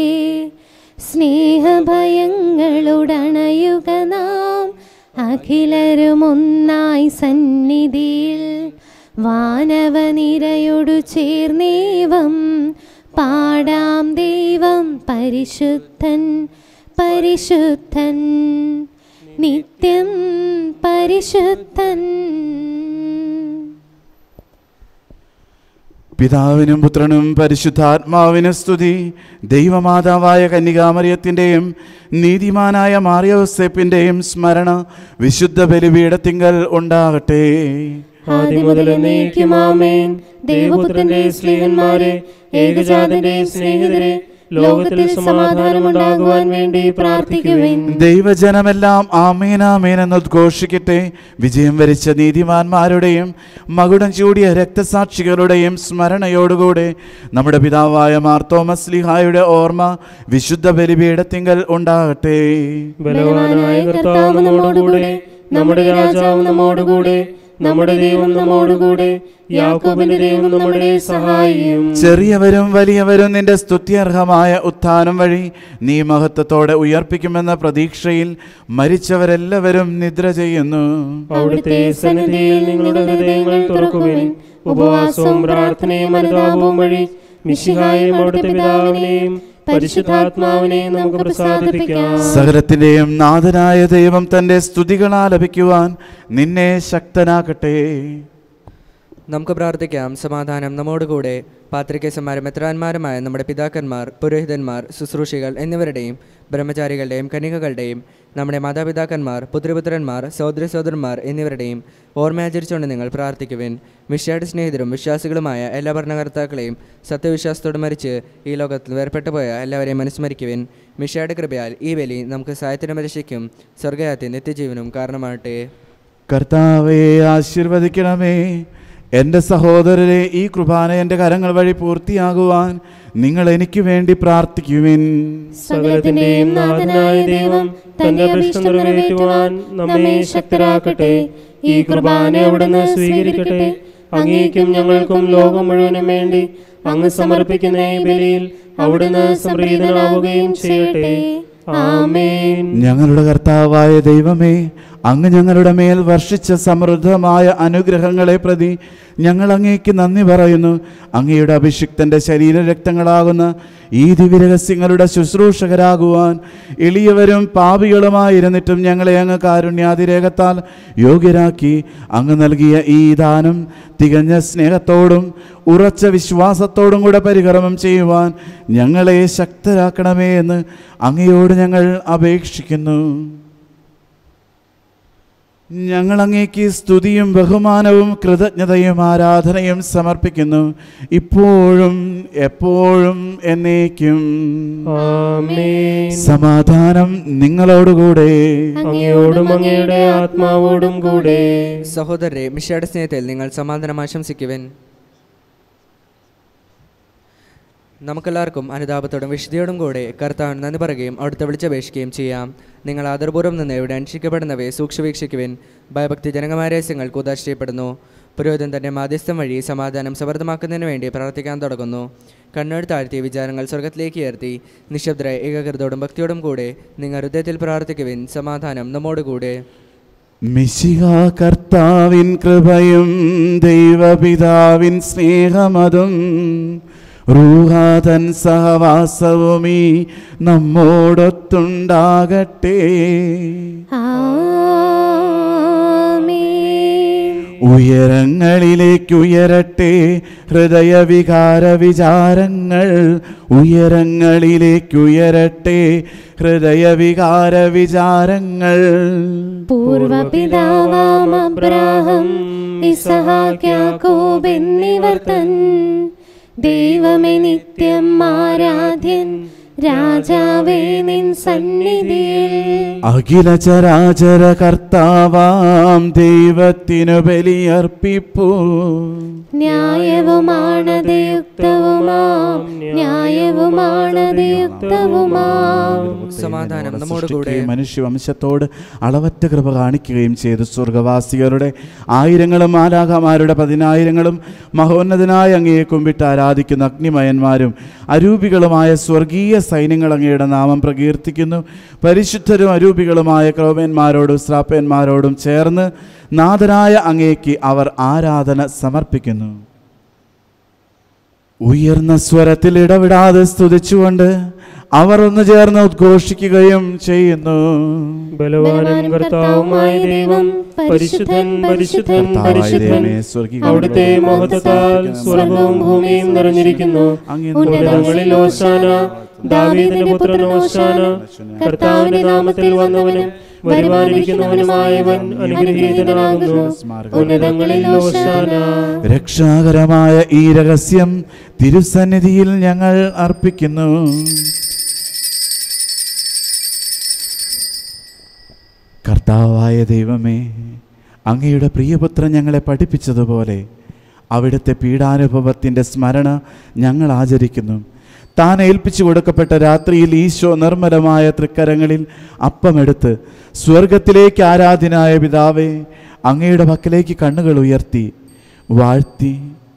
സ്നേഹഭയങ്ങളുടണയുക നാം അഖിലരുമൊന്നായി സന്നിധിയിൽ വാനവനിരയോടു ചേർന്നേവം പാടാം ദൈവം പരിശുദ്ധൻ പരിശുദ്ധൻ നിത്യം പരിശുദ്ധൻ പിതാവിനും പുത്രനും പരിശുദ്ധാത്മാവിനും സ്തുതി ദൈവമാതാവായ കന്യകാമറിയത്തിൻ്റെയും നീതിമാനായ മാറിയോസെപ്പിൻ്റെയും സ്മരണ വിശുദ്ധ ബലിപീഠത്തിങ്കൽ ഉണ്ടാകട്ടെ ആദ്യം മുതൽ എന്നേക്കും ആമേൻ ദൈവപുത്രന്റെ സ്നേഹന്മാരെ ഏകജാതന്റെ സ്നേഹിതരെ ലോകത്തിൽ സമാധാനമുണ്ടാകുവാൻ വേണ്ടി പ്രാർത്ഥിക്കുവിൻ ദൈവജനമെല്ലാം ആമേനാമേൻ എന്ന് ഉദ്ഘോഷിക്കട്ടെ വിജയം വരിച്ച നീതിമാന്മാരുടെയും മകുടം ചൂടിയ രക്തസാക്ഷികളുടെയും സ്മരണയോടുകൂടെ നമ്മുടെ പിതാവായ മാർത്തോമസ് ലിഹായുടെ ഓർമ്മ വിശുദ്ധ ബലിപീഠത്തിങ്കൽ ഉണ്ടാകട്ടെ ബലവാനായ കർത്താവ് നമ്മോടുകൂടെ നമ്മുടെ രാജാവ് നമ്മോടുകൂടെ നമ്മുടെ ദൈവം നമ്മോടുകൂടെ യാക്കോബിന്റെ ദൈവം നമ്മുടെ സഹായിയും ചെറിയവരും വലിയവരും നിന്റെ സ്തുത്യർഹമായ ഉത്ഥാനം വഴി നീ മഹത്വത്തോടെ ഉയർപ്പിക്കുമെന്ന പ്രതീക്ഷയിൽ മരിച്ചവരെല്ലാവരും നിദ്ര ചെയ്യുന്നു അവിടുത്തെ സന്നിധിയിൽ നിങ്ങളുടെ ഹൃദയങ്ങൾ തുറക്കുവിൻ ഉപവാസവും പ്രാർത്ഥനയും അനുതാപവും വഴി മിശിഹായും അവിടുത്തെ പിതാവിനെയും പരിശുദ്ധാത്മാവിനെയും നമുക്ക് പ്രസാദിപ്പിക്കാം സകലത്തിൻ്റെയും നാഥനായ ദൈവം തൻ്റെ സ്തുതികൾ ആലപിക്കുവാൻ നിന്നെ ശക്തനാക്കട്ടെ നമുക്ക് പ്രാർത്ഥിക്കാം സമാധാനം നമ്മോടുകൂടെ പാത്രികേസന്മാരും മെത്രാന്മാരുമായ നമ്മുടെ പിതാക്കന്മാർ പുരോഹിതന്മാർ ശുശ്രൂഷികൾ എന്നിവരുടെയും ബ്രഹ്മചാരികളുടെയും കന്യകകളുടെയും നമ്മുടെ മാതാപിതാക്കന്മാർ പുത്രപുത്രന്മാർ സഹോദരി സഹോദരന്മാർ എന്നിവരുടെയും ഓർമ്മയാചരിച്ചുകൊണ്ട് നിങ്ങൾ പ്രാർത്ഥിക്കുവിൻ മിഷ്യാട് സ്നേഹിതരും വിശ്വാസികളുമായ എല്ലാ ഭരണകർത്താക്കളെയും സത്യവിശ്വാസത്തോട് മരിച്ച് ഈ ലോകത്തിൽ വേർപെട്ടു പോയ എല്ലാവരെയും അനുസ്മരിക്കുവിൻ മിഷ്യാട് കൃപയാൽ ഈ ബലി നമുക്ക് സായത്തിനും രക്ഷയ്ക്കും സ്വർഗയാത്തി നിത്യജീവനും കാരണമാകട്ടെ കർത്താവെ ആശീർവദിക്കണമേ എൻ്റെ സഹോദരരെ ഈ കുർബാന എൻ്റെ കരങ്ങൾ വഴി പൂർത്തിയാകുവാൻ നിങ്ങൾ എനിക്ക് വേണ്ടി പ്രാർത്ഥിക്കുവിൻ സകലത്തിന്റെയും നാഥനായ ദൈവം തന്റെ അഭിഷ്ടം നിറവേറ്റുവാൻ നമ്മെ ശക്തരാക്കട്ടെ ഈ കുർബാന അവിടുന്ന് സ്വീകരിക്കട്ടെ അങ്ങേക്കും ഞങ്ങൾക്കും ലോകം മുഴുവനും വേണ്ടി അങ്ങ് സമർപ്പിക്കുന്ന ഈ ബലിയിൽ അവിടുന്ന് സംപ്രീതനാവുകയും ചെയ്യട്ടെ ആമേൻ ഞങ്ങളുടെ കർത്താവായ ദൈവമേ അങ്ങ് ഞങ്ങളുടെ മേൽ വർഷിച്ച സമൃദ്ധമായ അനുഗ്രഹങ്ങളെ പ്രതി ഞങ്ങൾ അങ്ങേക്ക് നന്ദി പറയുന്നു അങ്ങയുടെ അഭിഷിക്തൻ്റെ ശരീരരക്തങ്ങളാകുന്ന ഈ ദിവ്യരഹസ്യങ്ങളുടെ ശുശ്രൂഷകരാകുവാൻ എളിയവരും പാപികളുമായിരുന്നിട്ടും ഞങ്ങളെ അങ്ങ് കാരുണ്യാതിരേകത്താൽ യോഗ്യരാക്കി അങ്ങ് നൽകിയ ഈ ദാനം തികഞ്ഞ സ്നേഹത്തോടും ഉറച്ച വിശ്വാസത്തോടും കൂടെ പരികർമ്മം ചെയ്യുവാൻ ഞങ്ങളെ ശക്തരാക്കണമേ എന്ന് അങ്ങയോട് ഞങ്ങൾ അപേക്ഷിക്കുന്നു ഞങ്ങൾ അങ്ങേക്ക് സ്തുതിയും ബഹുമാനവും കൃതജ്ഞതയും ആരാധനയും സമർപ്പിക്കുന്നു ഇപ്പോഴും എപ്പോഴും എന്നേക്കും ആമേൻ സമാധാനം നിങ്ങളോടുകൂടെ അങ്ങയോടും അങ്ങയുടെ ആത്മാവോടും കൂടെ സഹോദരരെ മിഷയുടെ സ്നേഹത്തിൽ നിങ്ങൾ സമാധാനം ആശംസിക്കുവൻ നമുക്കെല്ലാവർക്കും അനുതാപത്തോടും വിശുദ്ധിയോടും കൂടെ കർത്താവിന് നന്ദി പറയുകയും അവിടുത്തെ വിളിച്ചപേക്ഷിക്കുകയും ചെയ്യാം നിങ്ങൾ ആദരപൂർവ്വം നിന്ന് ഇവിടെ അനുഷ്ഠിക്കപ്പെടുന്നവയെ സൂക്ഷ്മവീക്ഷിക്കുവിൻ ഭയഭക്തി ജനകമാരസ്യങ്ങൾ കൂതാശ ചെയ്യപ്പെടുന്നു പുരോഹിതൻ തന്റെ മാധ്യസ്ഥം വഴി സമാധാനം സമൃദ്ധമാക്കുന്നതിന് വേണ്ടി പ്രവർത്തിക്കാൻ തുടങ്ങുന്നു കണ്ണോട് താഴ്ത്തി വിചാരങ്ങൾ സ്വർഗത്തിലേക്ക് ഉയർത്തി നിശബ്ദ ഏകാഗ്രതയോടും ഭക്തിയോടും കൂടെ നിങ്ങൾ ഹൃദയത്തിൽ പ്രാർത്ഥിക്കുവിൻ സമാധാനം നമ്മോടുകൂടെ മിശിഹ കർത്താവിൻ കൃപയും ദൈവപിതാവിൻ സ്നേഹമതും റൂഹാതൻ സഹവാസവുമീ നമ്മോടൊത്തുണ്ടാകട്ടെ ആമേൻ ഉയരങ്ങളിലേക്കുയരട്ടെ ഹൃദയവികാര വിചാരങ്ങൾ ഉയരങ്ങളിലേക്കുയരട്ടെ ഹൃദയവികാര വിചാരങ്ങൾ പൂർവപിതാവാം അബ്രാഹം ഇസഹാക്ക് യാക്കോബ് എന്നിവർ തൻ ദൈവമേ നിത്യം ആരാധ്യൻ രാജാവേ നിൻ സന്നിധിയിൽ അഖില ചരാചര കർത്താവാം ദൈവത്തിനു ബലിയർപ്പിപ്പൂ ന്യായവുമാണത് യുക്തവുമാം ന്യായവുമാണത് യുക്തവുമാം സമാധാനം നമ്മോടുകൂടെ സൃഷ്ടിക്കുകയും മനുഷ്യവംശത്തോട് അളവറ്റ കൃപ കാണിക്കുകയും ചെയ്തു സ്വർഗവാസികളുടെ ആയിരങ്ങളും മാലാഖമാരുടെ പതിനായിരങ്ങളും മഹോന്നതനായ അങ്ങയെ കുമ്പിട്ട് ആരാധിക്കുന്ന അഗ്നിമയന്മാരും അരൂപികളുമായ സ്വർഗീയ സൈന്യങ്ങൾ അങ്ങയുടെ നാമം പ്രകീർത്തിക്കുന്നു പരിശുദ്ധരും അരൂപികളുമായ ക്രോമന്മാരോടും ശ്രാപ്പന്മാരോടും ചേർന്ന് നാഥനായ അങ്ങേക്ക് അവർ ആരാധന സമർപ്പിക്കുന്നു ഉയർന്ന സ്വരത്തിൽ ഇടവിടാതെ സ്തുതിച്ചുകൊണ്ട് അവർ ഒന്ന് ചേർന്ന് ഉദ്ഘോഷിക്കുകയും ചെയ്യുന്നു ബലവാനും കർത്താവുമായ ദൈവം പരിശുദ്ധൻ പരിശുദ്ധൻ കർത്താവായ പരിശുദ്ധൻ ദൈവമേ, സ്വർഗ്ഗീയ അവിടുത്തെ മഹത്വത്താൽ സ്വർഗവും ഭൂമിയും നിറഞ്ഞിരിക്കുന്നു അങ്ങേ ഉന്നതങ്ങളിൽ ഓശാന ദാവീദിന്റെ പുത്രൻ ഓശാന കർത്താവിന്റെ നാമത്തിൽ വന്നവനും വരുവാനിരിക്കുന്നവനുമായവൻ അനുഗ്രഹീതനാകുന്നു ഉന്നതങ്ങളിൽ ഓശാന രക്ഷാകരമായ ഈ രഹസ്യം തിരുസന്നിധിയിൽ ഞങ്ങൾ അർപ്പിക്കുന്നു കർത്താവായ ദൈവമേ അങ്ങയുടെ പ്രിയപുത്രൻ ഞങ്ങളെ പഠിപ്പിച്ചതുപോലെ അവിടുത്തെ പീഡാനുഭവത്തിൻ്റെ സ്മരണ ഞങ്ങൾ ആചരിക്കുന്നു താൻ ഏൽപ്പിച്ചു കൊടുക്കപ്പെട്ട രാത്രിയിൽ ഈശോ നിർമ്മലമായ തൃക്കരങ്ങളിൽ അപ്പമെടുത്ത് സ്വർഗത്തിലേക്ക് ആരാധനായ പിതാവേ അങ്ങയുടെ പക്കലേക്ക് കണ്ണുകൾ ഉയർത്തി വാഴ്ത്തി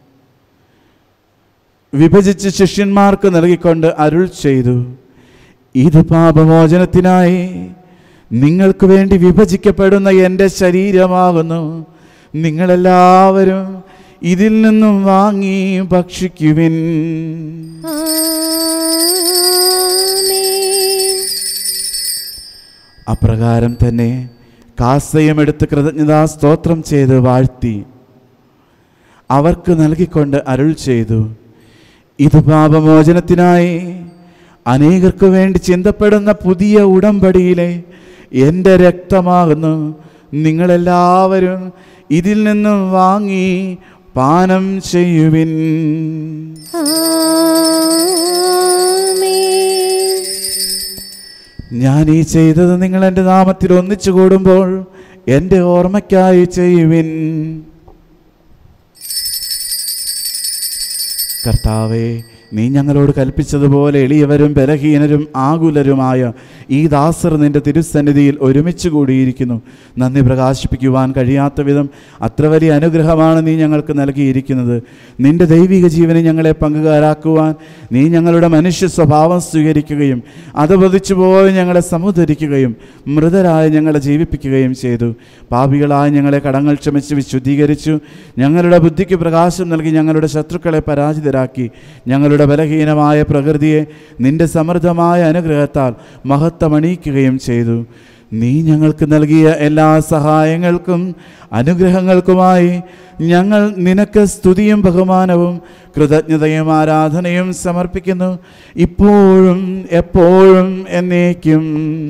വിഭജിച്ച് ശിഷ്യന്മാർക്ക് നൽകിക്കൊണ്ട് അരുൾ ചെയ്തു ഇത് പാപമോചനത്തിനായി നിങ്ങൾക്ക് വേണ്ടി വിഭജിക്കപ്പെടുന്ന എൻ്റെ ശരീരമാകുന്നു നിങ്ങളെല്ലാവരും ഇതിൽ നിന്നും വാങ്ങി ഭക്ഷിക്കുവിൻ ആമേൻ അപ്രകാരം തന്നെ കാസയും എടുത്ത് കൃതജ്ഞതാ സ്തോത്രം ചെയ്ത് വാഴ്ത്തി അവർക്ക് നൽകിക്കൊണ്ട് അരുൾ ചെയ്തു ഇത് പാപമോചനത്തിനായി അനേകർക്കു വേണ്ടി ചിന്തപ്പെടുന്ന പുതിയ ഉടമ്പടിയിലെ എൻ്റെ രക്തമാകുന്നു നിങ്ങളെല്ലാവരും ഇതിൽ നിന്നും വാങ്ങി പാനം ചെയ്യുവിൻ ആമേൻ ഞാൻ ഈ ചെയ്തത് നിങ്ങൾ എൻ്റെ നാമത്തിൽ ഒന്നിച്ചു കൂടുമ്പോൾ എൻ്റെ ഓർമ്മയ്ക്കായി ചെയ്യുവിൻ കർത്താവെ നീ ഞങ്ങളോട് കൽപ്പിച്ചതുപോലെ എളിയവരും ബലഹീനരും ആകുലരുമായ ഈ ദാസർ നിന്റെ തിരുസന്നിധിയിൽ ഒരുമിച്ച് കൂടിയിരിക്കുന്നു നന്ദി പ്രകാശിപ്പിക്കുവാൻ കഴിയാത്ത വിധം അത്ര വലിയ അനുഗ്രഹമാണ് നീ ഞങ്ങൾക്ക് നൽകിയിരിക്കുന്നത് നിന്റെ ദൈവിക ജീവനെ ഞങ്ങളെ പങ്കുകാരാക്കുവാൻ നീ ഞങ്ങളുടെ മനുഷ്യ സ്വഭാവം സ്വീകരിക്കുകയും അതപതിച്ചു പോയി ഞങ്ങളെ സമുദ്ധരിക്കുകയും മൃതരായ ഞങ്ങളെ ജീവിപ്പിക്കുകയും ചെയ്തു പാപികളായ ഞങ്ങളെ കടങ്ങൾ ക്ഷമിച്ച് വിശുദ്ധീകരിച്ചു ഞങ്ങളുടെ ബുദ്ധിക്ക് പ്രകാശം നൽകി ഞങ്ങളുടെ ശത്രുക്കളെ പരാജിതരാക്കി ഞങ്ങളുടെ ബലഹീനമായ പ്രകൃതിയെ നിന്റെ സമൃദ്ധമായ അനുഗ്രഹത്താൽ മഹത്വമണിയിക്കുകയും ചെയ്തു നീ ഞങ്ങൾക്ക് നൽകിയ എല്ലാ സഹായങ്ങൾക്കും അനുഗ്രഹങ്ങൾക്കുമായി ഞങ്ങൾ നിനക്ക് സ്തുതിയും ബഹുമാനവും കൃതജ്ഞതയും ആരാധനയും സമർപ്പിക്കുന്നു ഇപ്പോഴും എപ്പോഴും എന്നേക്കും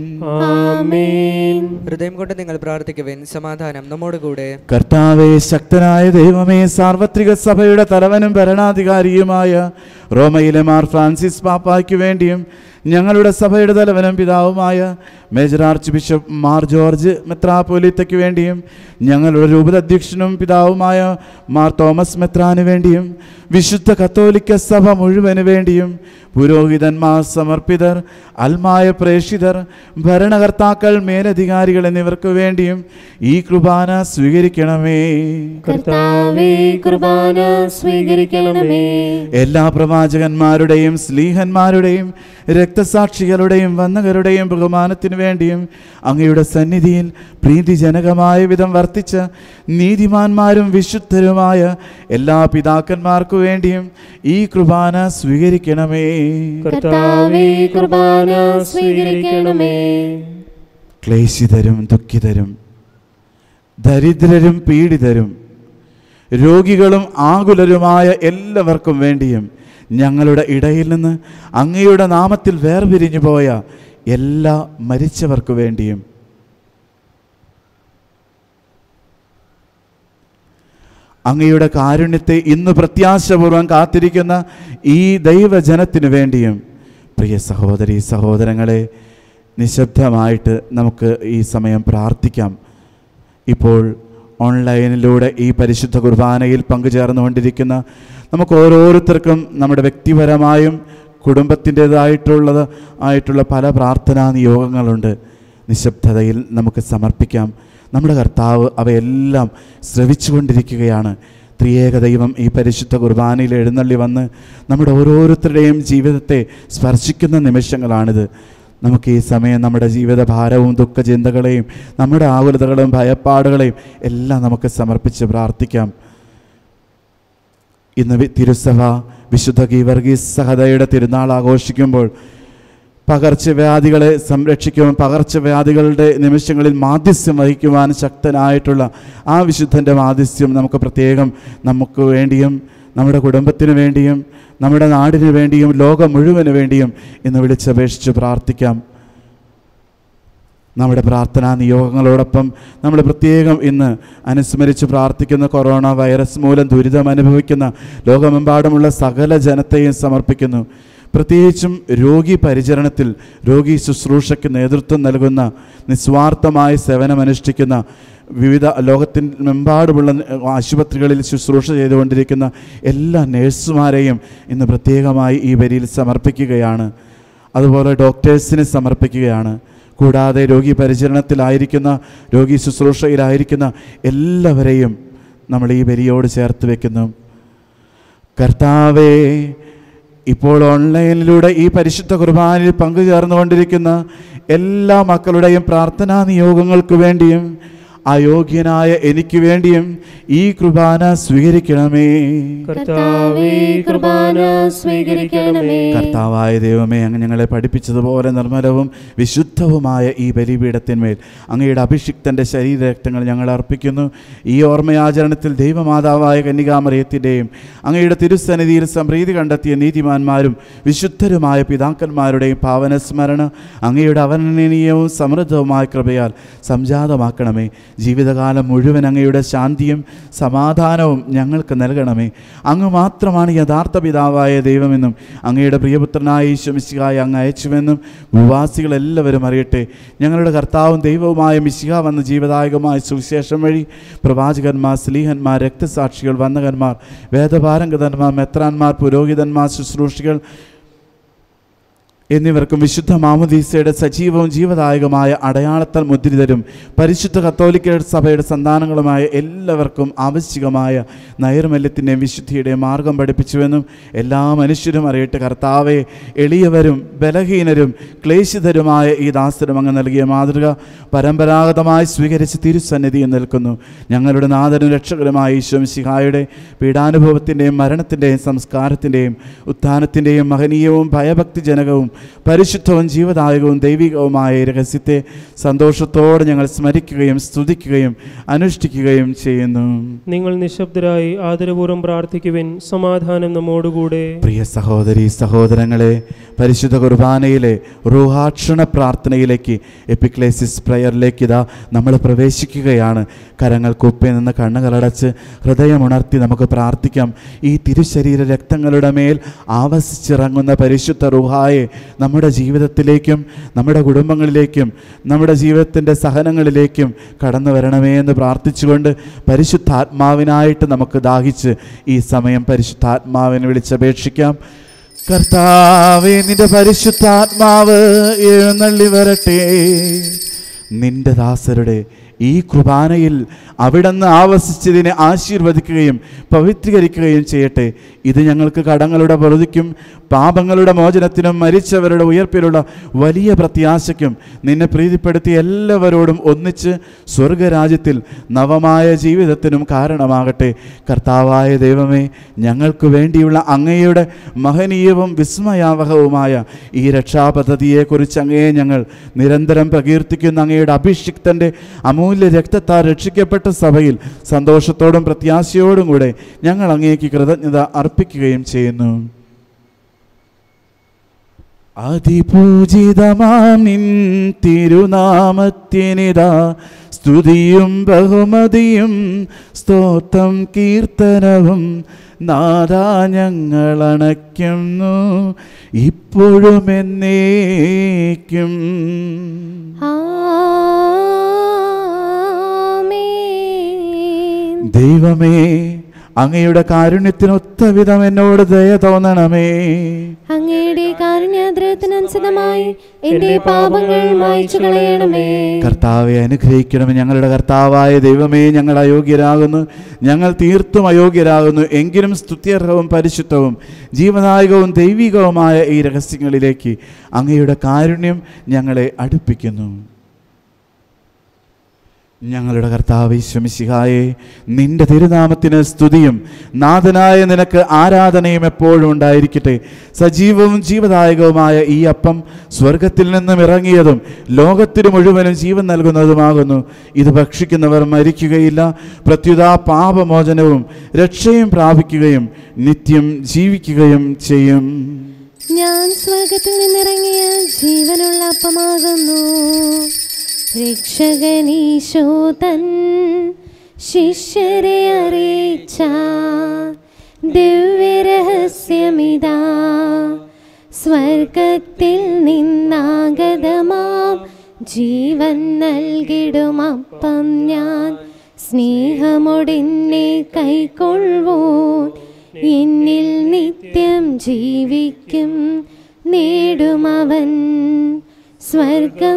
ആമേൻ ഹൃദയം കൊണ്ട് നിങ്ങൾ പ്രാർത്ഥിക്കുവിൻ സമാധാനം നമ്മോടുകൂടെ കർത്താവെ ശക്തനായ ദൈവമേ സാർവത്രിക സഭയുടെ തലവനും ഭരണാധികാരിയുമായ റോമയിലെ മാർ ഫ്രാൻസിസ് പാപ്പായ്ക്ക് വേണ്ടിയും ഞങ്ങളുടെ സഭയുടെ തലവനും പിതാവുമായ major archbishop Mar George മെത്രാപോലിത്തയ്ക്ക് വേണ്ടിയും ഞങ്ങളുടെ രൂപതാധ്യക്ഷനും പിതാവുമായ മാർ തോമസ് മെത്രാന് വേണ്ടിയും വിശുദ്ധ കത്തോലിക്ക സഭ മുഴുവന് വേണ്ടിയും പുരോഹിതന്മാർ സമർപ്പിതർ അൽമായ പ്രേഷിതർ ഭരണകർത്താക്കൾ മേലധികാരികൾ എന്നിവർക്ക് വേണ്ടിയും ഈ കുർബാന സ്വീകരിക്കണമേ കർത്താവേ കുർബാന സ്വീകരിക്കണമേ എല്ലാ പ്രവാചകന്മാരുടെയും സ്ലീഹന്മാരുടെയും രക്തസാക്ഷികളുടെയും വന്നകരുടെയും ബഹുമാനത്തിനു വേണ്ടിയും അങ്ങയുടെ സന്നിധിയിൽ പ്രീതിജനകമായ വിധം വർത്തിച്ച നീതിമാന്മാരും വിശുദ്ധരുമായ എല്ലാ പിതാക്കന്മാർക്കു വേണ്ടിയും ഈ കുർബാന സ്വീകരിക്കണമേ കർത്താവേ കുർബാന സ്വീകരിക്കണമേ ക്ലേശിതരും ദുഃഖിതരും ദരിദ്രരും പീഡിതരും രോഗികളും ആകുലരുമായ എല്ലാവർക്കും വേണ്ടിയും ഞങ്ങളുടെ ഇടയിൽ നിന്ന് അങ്ങയുടെ നാമത്തിൽ വേർപിരിഞ്ഞു പോയ എല്ലാ മരിച്ചവർക്കു വേണ്ടിയും അങ്ങയുടെ കാരുണ്യത്തെ ഇന്ന് പ്രത്യാശപൂർവം കാത്തിരിക്കുന്ന ഈ ദൈവജനത്തിനു വേണ്ടിയും പ്രിയ സഹോദരി സഹോദരങ്ങളെ നിശബ്ദമായിട്ട് നമുക്ക് ഈ സമയം പ്രാർത്ഥിക്കാം ഇപ്പോൾ ഓൺലൈനിലൂടെ ഈ പരിശുദ്ധ കുർബാനയിൽ പങ്കുചേർന്നുകൊണ്ടിരിക്കുന്ന നമുക്ക് ഓരോരുത്തർക്കും നമ്മുടെ വ്യക്തിപരമായും കുടുംബത്തിൻ്റേതായിട്ടുള്ളത് ആയിട്ടുള്ള പല പ്രാർത്ഥനാ നിയോഗങ്ങളുണ്ട് നിശബ്ദതയിൽ നമുക്ക് സമർപ്പിക്കാം നമ്മുടെ കർത്താവ് അവയെല്ലാം ശ്രവിച്ചുകൊണ്ടിരിക്കുകയാണ് ത്രിയേക ദൈവം ഈ പരിശുദ്ധ കുർബാനയിൽ എഴുന്നള്ളി വന്ന് നമ്മുടെ ഓരോരുത്തരുടെയും ജീവിതത്തെ സ്പർശിക്കുന്ന നിമിഷങ്ങളാണിത് നമുക്ക് ഈ സമയം നമ്മുടെ ജീവിത ഭാരവും ദുഃഖചിന്തകളെയും നമ്മുടെ ആകുലതകളും ഭയപ്പാടുകളെയും എല്ലാം നമുക്ക് സമർപ്പിച്ച് പ്രാർത്ഥിക്കാം ഇന്ന് വി- തിരുസഭ വിശുദ്ധ ഗീവർഗീസ് സഹതയുടെ തിരുനാൾ ആഘോഷിക്കുമ്പോൾ പകർച്ചവ്യാധികളെ സംരക്ഷിക്കുവാൻ പകർച്ചവ്യാധികളുടെ നിമിഷങ്ങളിൽ മാധ്യസ്ഥ്യം വഹിക്കുവാൻ ശക്തനായിട്ടുള്ള ആ വിശുദ്ധൻ്റെ മാധ്യസ്ഥ്യം നമുക്ക് പ്രത്യേകം നമുക്ക് വേണ്ടിയും നമ്മുടെ കുടുംബത്തിന് വേണ്ടിയും നമ്മുടെ നാടിന് വേണ്ടിയും ലോകം മുഴുവന് വേണ്ടിയും ഇന്ന് വിളിച്ചപേക്ഷിച്ച് പ്രാർത്ഥിക്കാം നമ്മുടെ പ്രാർത്ഥനാ നിയോഗങ്ങളോടൊപ്പം നമ്മൾ പ്രത്യേകം ഇന്ന് അനുസ്മരിച്ച് പ്രാർത്ഥിക്കുന്ന കൊറോണ വൈറസ് മൂലം ദുരിതം അനുഭവിക്കുന്ന ലോകമെമ്പാടുമുള്ള സകല ജനത്തെയും സമർപ്പിക്കുന്നു പ്രത്യേകിച്ചും രോഗി പരിചരണത്തിൽ രോഗി ശുശ്രൂഷയ്ക്ക് നേതൃത്വം നൽകുന്ന നിസ്വാർത്ഥമായ സേവനമനുഷ്ഠിക്കുന്ന വിവിധ ലോകത്തിനെമ്പാടുമുള്ള ആശുപത്രികളിൽ ശുശ്രൂഷ ചെയ്തുകൊണ്ടിരിക്കുന്ന എല്ലാ നേഴ്സുമാരെയും ഇന്ന് പ്രത്യേകമായി ഈ വരിയിൽ സമർപ്പിക്കുകയാണ് അതുപോലെ ഡോക്ടേഴ്സിന് സമർപ്പിക്കുകയാണ് കൂടാതെ രോഗി പരിചരണത്തിലായിരിക്കുന്ന രോഗി ശുശ്രൂഷയിലായിരിക്കുന്ന എല്ലാവരെയും നമ്മൾ ഈ വരിയോട് ചേർത്ത് വെക്കുന്നു കർത്താവേ ഇപ്പോൾ ഓൺലൈനിലൂടെ ഈ പരിശുദ്ധ കുർബാനയിൽ പങ്കുചേർന്നുകൊണ്ടിരിക്കുന്ന എല്ലാ മക്കളുടെയും പ്രാർത്ഥനാ നിയോഗങ്ങൾക്ക് വേണ്ടിയും അയോഗ്യനായ എനിക്ക് വേണ്ടിയും ഈ കുർബാന സ്വീകരിക്കണമേ കർത്താവേ കുർബാന സ്വീകരിക്കണമേ കർത്താവായ ദൈവമേ അങ്ങ് ഞങ്ങളെ പഠിപ്പിച്ചതുപോലെ നിർമ്മലവും വിശുദ്ധവുമായ ഈ ബലിപീഠത്തിന്മേൽ അങ്ങയുടെ അഭിഷിക്തൻ്റെ ശരീരരക്തങ്ങൾ ഞങ്ങൾ അർപ്പിക്കുന്നു ഈ ഓർമ്മയാചരണത്തിൽ ദൈവമാതാവായ കന്യകാമറിയത്തിൻ്റെയും അങ്ങയുടെ തിരുസന്നിധിയിൽ സംപ്രീതി കണ്ടെത്തിയ നീതിമാന്മാരും വിശുദ്ധരുമായ പിതാക്കന്മാരുടെയും പാവന സ്മരണ അങ്ങയുടെ അവനനീയവും സമൃദ്ധവുമായ കൃപയാൽ സംജാതമാക്കണമേ ജീവിതകാലം മുഴുവൻ അങ്ങയുടെ ശാന്തിയും സമാധാനവും ഞങ്ങൾക്ക് നൽകണമേ അങ്ങ് മാത്രമാണ് യഥാർത്ഥ പിതാവായ ദൈവമെന്നും അങ്ങയുടെ പ്രിയപുത്രനായ ഈശ്വമിശിഹായ അങ്ങ് അയച്ചുവെന്നും ഭൂവാസികളെല്ലാവരും അറിയട്ടെ ഞങ്ങളുടെ കർത്താവും ദൈവവുമായ മിശിഹ വന്ന ജീവദായകമായ സുവിശേഷം വഴി പ്രവാചകന്മാർ സ്ലീഹന്മാർ രക്തസാക്ഷികൾ വന്ദകന്മാർ വേദപാരംഗതന്മാർ മെത്രാന്മാർ പുരോഹിതന്മാർ ശുശ്രൂഷികൾ എന്നിവർക്കും വിശുദ്ധ മാമുദീസയുടെ സജീവവും ജീവദായകമായ അടയാളത്താൽ മുദ്രിതരും പരിശുദ്ധ കത്തോലിക്ക സഭയുടെ സന്താനങ്ങളുമായ എല്ലാവർക്കും ആവശ്യകമായ നൈർമല്യത്തിൻ്റെയും വിശുദ്ധിയുടെയും മാർഗം പഠിപ്പിച്ചുവെന്നും എല്ലാ മനുഷ്യരും അറിയട്ടെ കർത്താവെ എളിയവരും ബലഹീനരും ക്ലേശിതരുമായ ഈ ദാസരും അങ്ങ് നൽകിയ മാതൃക പരമ്പരാഗതമായി സ്വീകരിച്ച് തിരുസന്നിധിയിൽ നിൽക്കുന്നു ഞങ്ങളുടെ നാഥനും രക്ഷകരുമായ ഈശ്വംസിഹായുടെ പീഡാനുഭവത്തിൻ്റെയും മരണത്തിൻ്റെയും സംസ്കാരത്തിൻ്റെയും ഉത്ഥാനത്തിൻ്റെയും മഹനീയവും ഭയഭക്തിജനകവും പരിശുദ്ധവും ജീവദായകവും ദൈവികവുമായ ഈ രഹസ്യത്തെ സന്തോഷത്തോടെ ഞങ്ങൾ സ്മരിക്കുകയും സ്തുതിക്കുകയും അനുഷ്ഠിക്കുകയും ചെയ്യുന്നു നിങ്ങൾ നിശബ്ദരായി ആദരപൂർവ്വം പ്രാർത്ഥിക്കുവിൻ സമാധാനം നമ്മോടുകൂടെ പ്രിയ സഹോദരി സഹോദരങ്ങളെ പരിശുദ്ധ കുർബാനയിലെ റൂഹാക്ഷണ പ്രാർത്ഥനയിലേക്ക് എപ്പിക്ലേസിസ് പ്രയറിലേക്ക് ഇതാ നമ്മൾ പ്രവേശിക്കുകയാണ് കരങ്ങൾ കുപ്പി നിന്ന് കണ്ണുകളടച്ച് ഹൃദയമുണർത്തി നമുക്ക് പ്രാർത്ഥിക്കാം ഈ തിരുശരീര രക്തങ്ങളുടെ മേൽ ആവസിച്ചിറങ്ങുന്ന പരിശുദ്ധ റുഹായെ നമ്മുടെ ജീവിതത്തിലേക്കും നമ്മുടെ കുടുംബങ്ങളിലേക്കും നമ്മുടെ ജീവിതത്തിൻ്റെ സഹനങ്ങളിലേക്കും കടന്നു വരണമേ എന്ന് പ്രാർത്ഥിച്ചുകൊണ്ട് പരിശുദ്ധാത്മാവിനായിട്ട് നമുക്ക് ദാഹിച്ച് ഈ സമയം പരിശുദ്ധാത്മാവിനെ വിളിച്ചപേക്ഷിക്കാം കർത്താവേ നിന്റെ പരിശുദ്ധാത്മാവ് എഴുന്നള്ളി വരട്ടെ നിന്റെ ദാസരുടെ ഈ കുർബാനയിൽ അവിടുന്ന് ആവസിച്ചതിനെ ആശീർവദിക്കുകയും പവിത്രീകരിക്കുകയും ചെയ്യട്ടെ ഇത് ഞങ്ങൾക്ക് കടങ്ങളുടെ പ്രതിക്കും പാപങ്ങളുടെ മോചനത്തിനും മരിച്ചവരുടെ ഉയർപ്പിലുള്ള വലിയ പ്രത്യാശയ്ക്കും നിന്നെ പ്രീതിപ്പെടുത്തി എല്ലാവരോടും ഒന്നിച്ച് സ്വർഗരാജ്യത്തിൽ നവമായ ജീവിതത്തിനും കാരണമാകട്ടെ കർത്താവായ ദൈവമേ ഞങ്ങൾക്ക് വേണ്ടിയുള്ള അങ്ങയുടെ മഹനീയവും വിസ്മയാവഹവുമായ ഈ രക്ഷാപദ്ധതിയെക്കുറിച്ച് അങ്ങയെ ഞങ്ങൾ നിരന്തരം പ്രകീർത്തിക്കുന്ന അങ്ങയുടെ അഭിഷിക്തൻ്റെ അമൂല്യ രക്തത്താൽ രക്ഷിക്കപ്പെട്ട സഭയിൽ സന്തോഷത്തോടും പ്രത്യാശയോടും കൂടെ ഞങ്ങൾ അങ്ങേക്ക് കൃതജ്ഞത അർപ്പിക്കുകയും ചെയ്യുന്നു അതിപൂജിതമാം നിൻ തിരുനാമത്തിനിതാ സ്തുതിയും ബഹുമതിയും സ്തോത്രം കീർത്തനവും നാദാ ഞങ്ങളണയ്ക്കുന്നു ഇപ്പോഴും എന്നേക്കും ആമേൻ ദൈവമേ അങ്ങയുടെ കാരുണ്യത്തിനൊത്ത വിധം എന്നോട് ദയ തോന്നണമേ അങ്ങയുടെ കാരുണ്യാദ്രത്തിനനുസൃതമായി എന്റെ പാപങ്ങൾ മായ്ച്ചു കളയണമേ കർത്താവെ അനുഗ്രഹിക്കണമേ ഞങ്ങളുടെ കർത്താവായ ദൈവമേ ഞങ്ങൾ അയോഗ്യരാകുന്നു ഞങ്ങൾ തീർത്തും അയോഗ്യരാകുന്നു എങ്കിലും സ്തുത്യർഹവും പരിശുദ്ധവും ജീവനായകവും ദൈവികവുമായ ഈ രഹസ്യങ്ങളിലേക്ക് അങ്ങയുടെ കാരുണ്യം ഞങ്ങളെ അടുപ്പിക്കുന്നു ഞങ്ങളുടെ കർത്താവ് ഈശ്വമിശിഹായെ നിന്റെ തിരുനാമത്തിന് സ്തുതിയും നാഥനായ നിനക്ക് ആരാധനയും എപ്പോഴും ഉണ്ടായിരിക്കട്ടെ സജീവവും ജീവദായകവുമായ ഈ അപ്പം സ്വർഗത്തിൽ നിന്നും ഇറങ്ങിയതും ലോകത്തിന് മുഴുവനും ജീവൻ നൽകുന്നതുമാകുന്നു ഇത് ഭക്ഷിക്കുന്നവർ മരിക്കുകയില്ല പ്രത്യുത പാപമോചനവും രക്ഷയും പ്രാപിക്കുകയും നിത്യം ജീവിക്കുകയും ചെയ്യും ഞാൻ സ്വർഗത്തിൽ നിന്നിറങ്ങിയ ജീവനുള്ള അപ്പമാകുന്നു രക്ഷകനീശോ തൻ ശിഷ്യരെ അറിയിച്ച ദിവ്യരഹസ്യമിതാ സ്വർഗത്തിൽ നിന്നാഗതമാം ജീവൻ നൽകിടും അപ്പം ഞാൻ സ്നേഹമൊടിന്നെ കൈക്കൊള്ളുവോ എന്നിൽ നിത്യം ജീവിക്കും നേടുമവൻ സ്വർഗം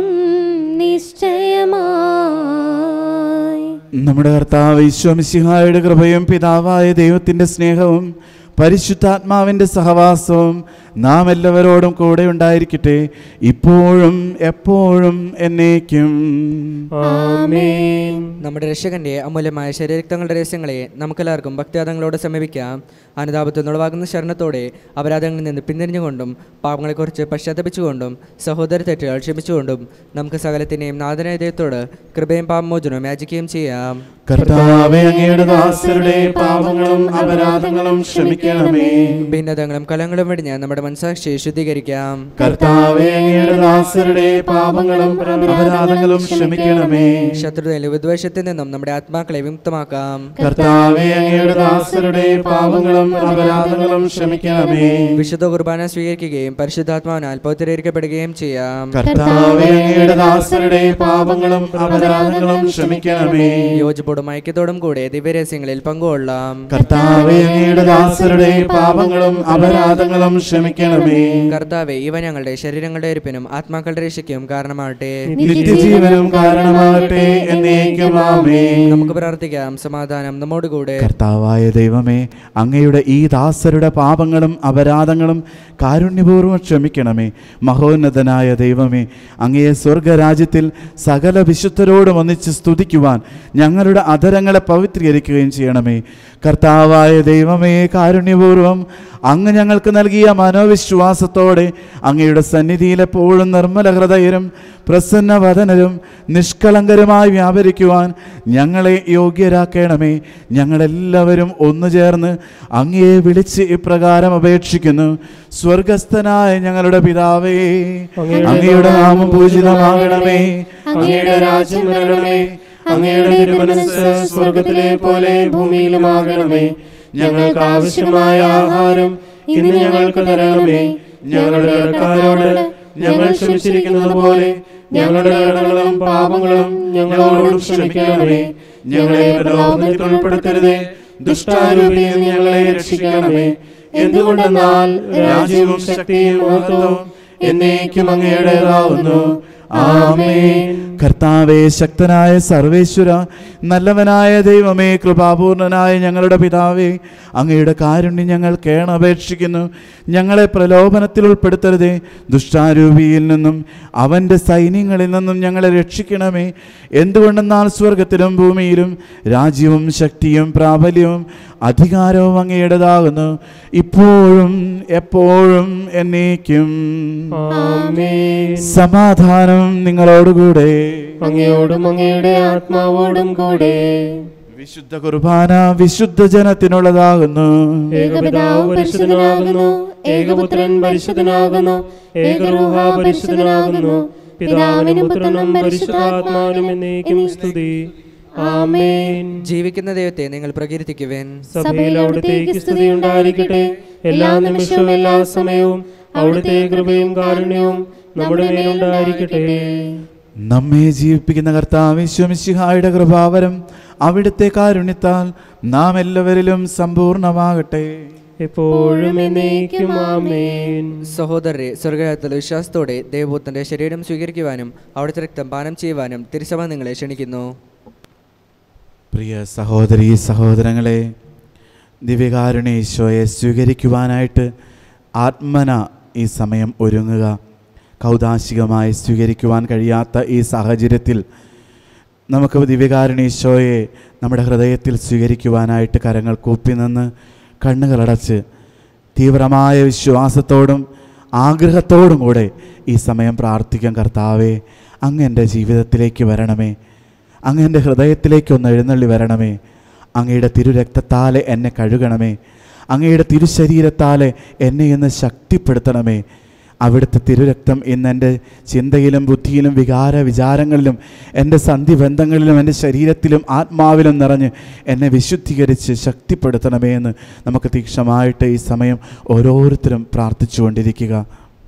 നിശ്ചയമായി നമ്മുടെ കർത്താവ് ഈശ്വമിസിഹായുടെ കൃപയും പിതാവായ ദൈവത്തിൻ്റെ സ്നേഹവും പരിശുദ്ധാത്മാവിൻ്റെ സഹവാസവും നാം എല്ലാവരോടും കൂടെ ഉണ്ടായിരിക്കട്ടെ ഇപ്പോഴും എപ്പോഴും എന്നേക്കും ആമേൻ നമ്മുടെ രക്ഷകന്റെ അമൂല്യമായ ശരീരക്തങ്ങളുടെ രഹസ്യങ്ങളെ നമുക്കെല്ലാവർക്കും ഭക്തിയാദങ്ങളോട് സമീപിക്കാം അനുതാപത്തിൽ ഉളവാകുന്ന ശരണത്തോടെ അപരാധങ്ങളിൽ നിന്ന് പിന്തിരിഞ്ഞുകൊണ്ടും പാപങ്ങളെക്കുറിച്ച് പശ്ചാത്തപിച്ചുകൊണ്ടും സഹോദര തെറ്റുകൾ ക്ഷമിച്ചുകൊണ്ടും നമുക്ക് സകലത്തിനെയും നാഥനായ ദൈവത്തോട് കൃപയും പാപമോചനവും യാചിക്കുകയും ചെയ്യാം കർത്താവെ അങ്ങയുടെ ദാസരുടെ പാപങ്ങളും അപരാധങ്ങളും ക്ഷമിക്കണമേ ഭിന്നതകളും കലങ്ങളും വെടിഞ്ഞ് നമ്മുടെ മനസാക്ഷി ശുദ്ധീകരിക്കാം കർത്താവെ അങ്ങയുടെ ദാസരുടെ പാപങ്ങളും അപരാധങ്ങളും ക്ഷമിക്കണമേ ശത്രുതയിലും വിദ്വേഷത്തിൽ നിന്നും നമ്മുടെ ആത്മാക്കളെ വിമുക്തമാക്കാം കർത്താവെ അങ്ങയുടെ ദാസരുടെ പാപങ്ങളും അപരാധങ്ങളും ക്ഷമിക്കണമേ വിശുദ്ധ കുർബാന സ്വീകരിക്കുകയും പരിശുദ്ധാത്മാവിനാൽ പൗത്രീകരിക്കപ്പെടുകയും ചെയ്യാം കർത്താവെ അങ്ങയുടെ ദാസരുടെ പാപങ്ങളും അപരാധങ്ങളും ക്ഷമിക്കണമേ യോജിപ്പോടും ഐക്യത്തോടും കൂടെ ദിവ്യരഹസ്യങ്ങളിൽ പങ്കുകൊള്ളാം കർത്താവെ അങ്ങയുടെ ദാസരുടെ പാപങ്ങളും അപരാധങ്ങളും ക്ഷമിക്കണമേ കർത്താവെ ഇവ ഞങ്ങളുടെ ശരീരങ്ങളുടെ എരിപ്പിനും ആത്മാക്കളുടെ രക്ഷയ്ക്കും കാരണമാകട്ടെ നിത്യജീവനും കാരണമാകട്ടെ എന്നേക്കും ആമേൻ നമുക്ക് പ്രാർത്ഥിക്കാം സമാധാനം നമ്മോടുകൂടെ കർത്താവായ ദൈവമേ അങ്ങയുടെ ഈ ദാസരുടെ പാപങ്ങളും അപരാധങ്ങളും കാരുണ്യപൂർവ്വം ക്ഷമിക്കണമേ മഹോന്നതനായ ദൈവമേ അങ്ങയെ സ്വർഗരാജ്യത്തിൽ സകല വിശുദ്ധരോടും ഒന്നിച്ച് സ്തുതിക്കുവാൻ ഞങ്ങളുടെ അധരങ്ങളെ പവിത്രീകരിക്കുകയും ചെയ്യണമേ കർത്താവായ ദൈവമേ കാരുണ്യപൂർവ്വം അങ്ങ് ഞങ്ങൾക്ക് നൽകിയ മനോവിശ്വാസത്തോടെ അങ്ങയുടെ സന്നിധിയിൽ എപ്പോഴും നിർമ്മല ഹൃദയരും പ്രസന്നവദനരും നിഷ്കളങ്കരുമായി വ്യാപരിക്കുവാൻ ഞങ്ങളെ യോഗ്യരാക്കണമേ ഞങ്ങളെല്ലാവരും ഒന്നു ചേർന്ന് അങ്ങയെ വിളിച്ച് ഇപ്രകാരം അപേക്ഷിക്കുന്നു സ്വർഗസ്ഥനായ ഞങ്ങളുടെ പിതാവേ അങ്ങയുടെ നാമം പൂജിതമാകണമേ അങ്ങയുടെ രാജ്യം വരണമേ അങ്ങയുടെ തിരുമനസ് സ്വർഗത്തിലെ പോലെ ഭൂമിയിലുമാകണമേ ഞങ്ങൾക്ക് ആവശ്യമായ ആഹാരം ഇന്ന് ഞങ്ങൾക്ക് തരണമേ ഞങ്ങളുടെ കടക്കാരോട് ഞങ്ങൾ ക്ഷമിച്ചിരിക്കുന്നത് പോലെ ഞങ്ങളുടെ കടങ്ങളും പാപങ്ങളും ഞങ്ങളോടും ക്ഷമിക്കണമേ ഞങ്ങളെ പ്രലോഭനത്തിൽ ഉൾപ്പെടുത്തരുതേ ദുഷ്ടാരൂപിയിൽ നിന്ന് ഞങ്ങളെ രക്ഷിക്കണമേ എന്തുകൊണ്ടെന്നാൽ രാജ്യവും ശക്തിയും മഹത്വവും എന്നേക്കും അങ്ങയുടേതാവുന്നു ആമേൻ കർത്താവേ ശക്തനായ സർവേശ്വര നല്ലവനായ ദൈവമേ കൃപാപൂർണനായ ഞങ്ങളുടെ പിതാവേ അങ്ങയുടെ കാരുണ്യം ഞങ്ങൾ കേണപേക്ഷിക്കുന്നു ഞങ്ങളെ പ്രലോഭനത്തിൽ ഉൾപ്പെടുത്തരുതേ ദുഷ്ടാരൂപിയിൽ നിന്നും അവൻ്റെ സൈന്യങ്ങളിൽ നിന്നും ഞങ്ങളെ രക്ഷിക്കണമേ എന്തുകൊണ്ടെന്നാൽ സ്വർഗത്തിലും ഭൂമിയിലും രാജ്യവും ശക്തിയും പ്രാബല്യവും അധികാരവും അങ്ങയുടേതാകുന്നു ഇപ്പോഴും എപ്പോഴും എന്നേക്കും ആമേൻ സമാധാനം നിങ്ങളോടുകൂടെ അങ്ങയോടും അങ്ങയുടെ ആത്മാവോടും കൂടെ വിശുദ്ധ കുർബാന വിശുദ്ധ ജനത്തിനുള്ളതാകുന്നു ഏകപിതാവ് പരിശുദ്ധനാകുന്നു ഏകപുത്രൻ പരിശുദ്ധനാകുന്നു ഏകരൂഹ പരിശുദ്ധനാകുന്നു പിതാവിനും പുത്രനും പരിശുദ്ധാത്മാവിനും എന്നേക്കും സ്തുതി ആമേൻ ജീവിക്കുന്ന ദൈവത്തെ നിങ്ങൾ പ്രകീർത്തിക്കുവേൻ സഭയിൽ അവിടുത്തേക്ക് സ്തുതി ഉണ്ടായിരിക്കട്ടെ എല്ലാ നിമിഷവും എല്ലാ സമയവും അവിടുത്തെ കൃപയും കാരുണ്യവും നമ്മുടെ മേലുണ്ടായിരിക്കട്ടെ നമ്മെ ജീവിപ്പിക്കുന്ന കർത്താവ് വിശ്വമിശിഹായുടെ കൃപാവരം അവിടുത്തെ കാരുണ്യത്താൽ നാം എല്ലാവരിലും സമ്പൂർണമാകട്ടെ എപ്പോഴും എന്നേക്കും ആമേൻ സഹോദരരെ സ്വർഗത്തിൽ വിശ്വാസത്തോടെ ദേവപുത്രന്റെ ശരീരം സ്വീകരിക്കുവാനും അവിടുത്തെ രക്തം പാനം ചെയ്യുവാനും തിരുസഭ നിങ്ങളെ ക്ഷണിക്കുന്നു പ്രിയ സഹോദരി സഹോദരങ്ങളെ ദിവ്യകാരുണ്യ ഈശോയെ സ്വീകരിക്കുവാനായിട്ട് ആത്മന ഈ സമയം ഒരുങ്ങുക കൗതാശികമായി സ്വീകരിക്കുവാൻ കഴിയാത്ത ഈ സാഹചര്യത്തിൽ നമുക്ക് ദിവ്യകാരുണ്യ ഈശോയെ നമ്മുടെ ഹൃദയത്തിൽ സ്വീകരിക്കുവാനായിട്ട് കരങ്ങൾ കൂപ്പി നിന്ന് കണ്ണുകളടച്ച് തീവ്രമായ വിശ്വാസത്തോടും ആഗ്രഹത്തോടും കൂടെ ഈ സമയം പ്രാർത്ഥിക്കാൻ കർത്താവേ അങ്ങ് എൻ്റെ ജീവിതത്തിലേക്ക് വരണമേ അങ്ങ് എൻ്റെ ഹൃദയത്തിലേക്ക് ഒന്ന് എഴുന്നള്ളി വരണമേ അങ്ങയുടെ തിരുരക്തത്താലെ എന്നെ കഴുകണമേ അങ്ങയുടെ തിരുശരീരത്താലെ എന്നെ ഇന്ന് ശക്തിപ്പെടുത്തണമേ അവിടുത്തെ തിരുരക്തം ഇന്ന് എൻ്റെ ചിന്തയിലും ബുദ്ധിയിലും വികാര വിചാരങ്ങളിലും എൻ്റെ സന്ധിബന്ധങ്ങളിലും എൻ്റെ ശരീരത്തിലും ആത്മാവിലും നിറഞ്ഞ് എന്നെ വിശുദ്ധീകരിച്ച് ശക്തിപ്പെടുത്തണമേ എന്ന് നമുക്ക് തീക്ഷണമായിട്ട് ഈ സമയം ഓരോരുത്തരും പ്രാർത്ഥിച്ചുകൊണ്ടിരിക്കുക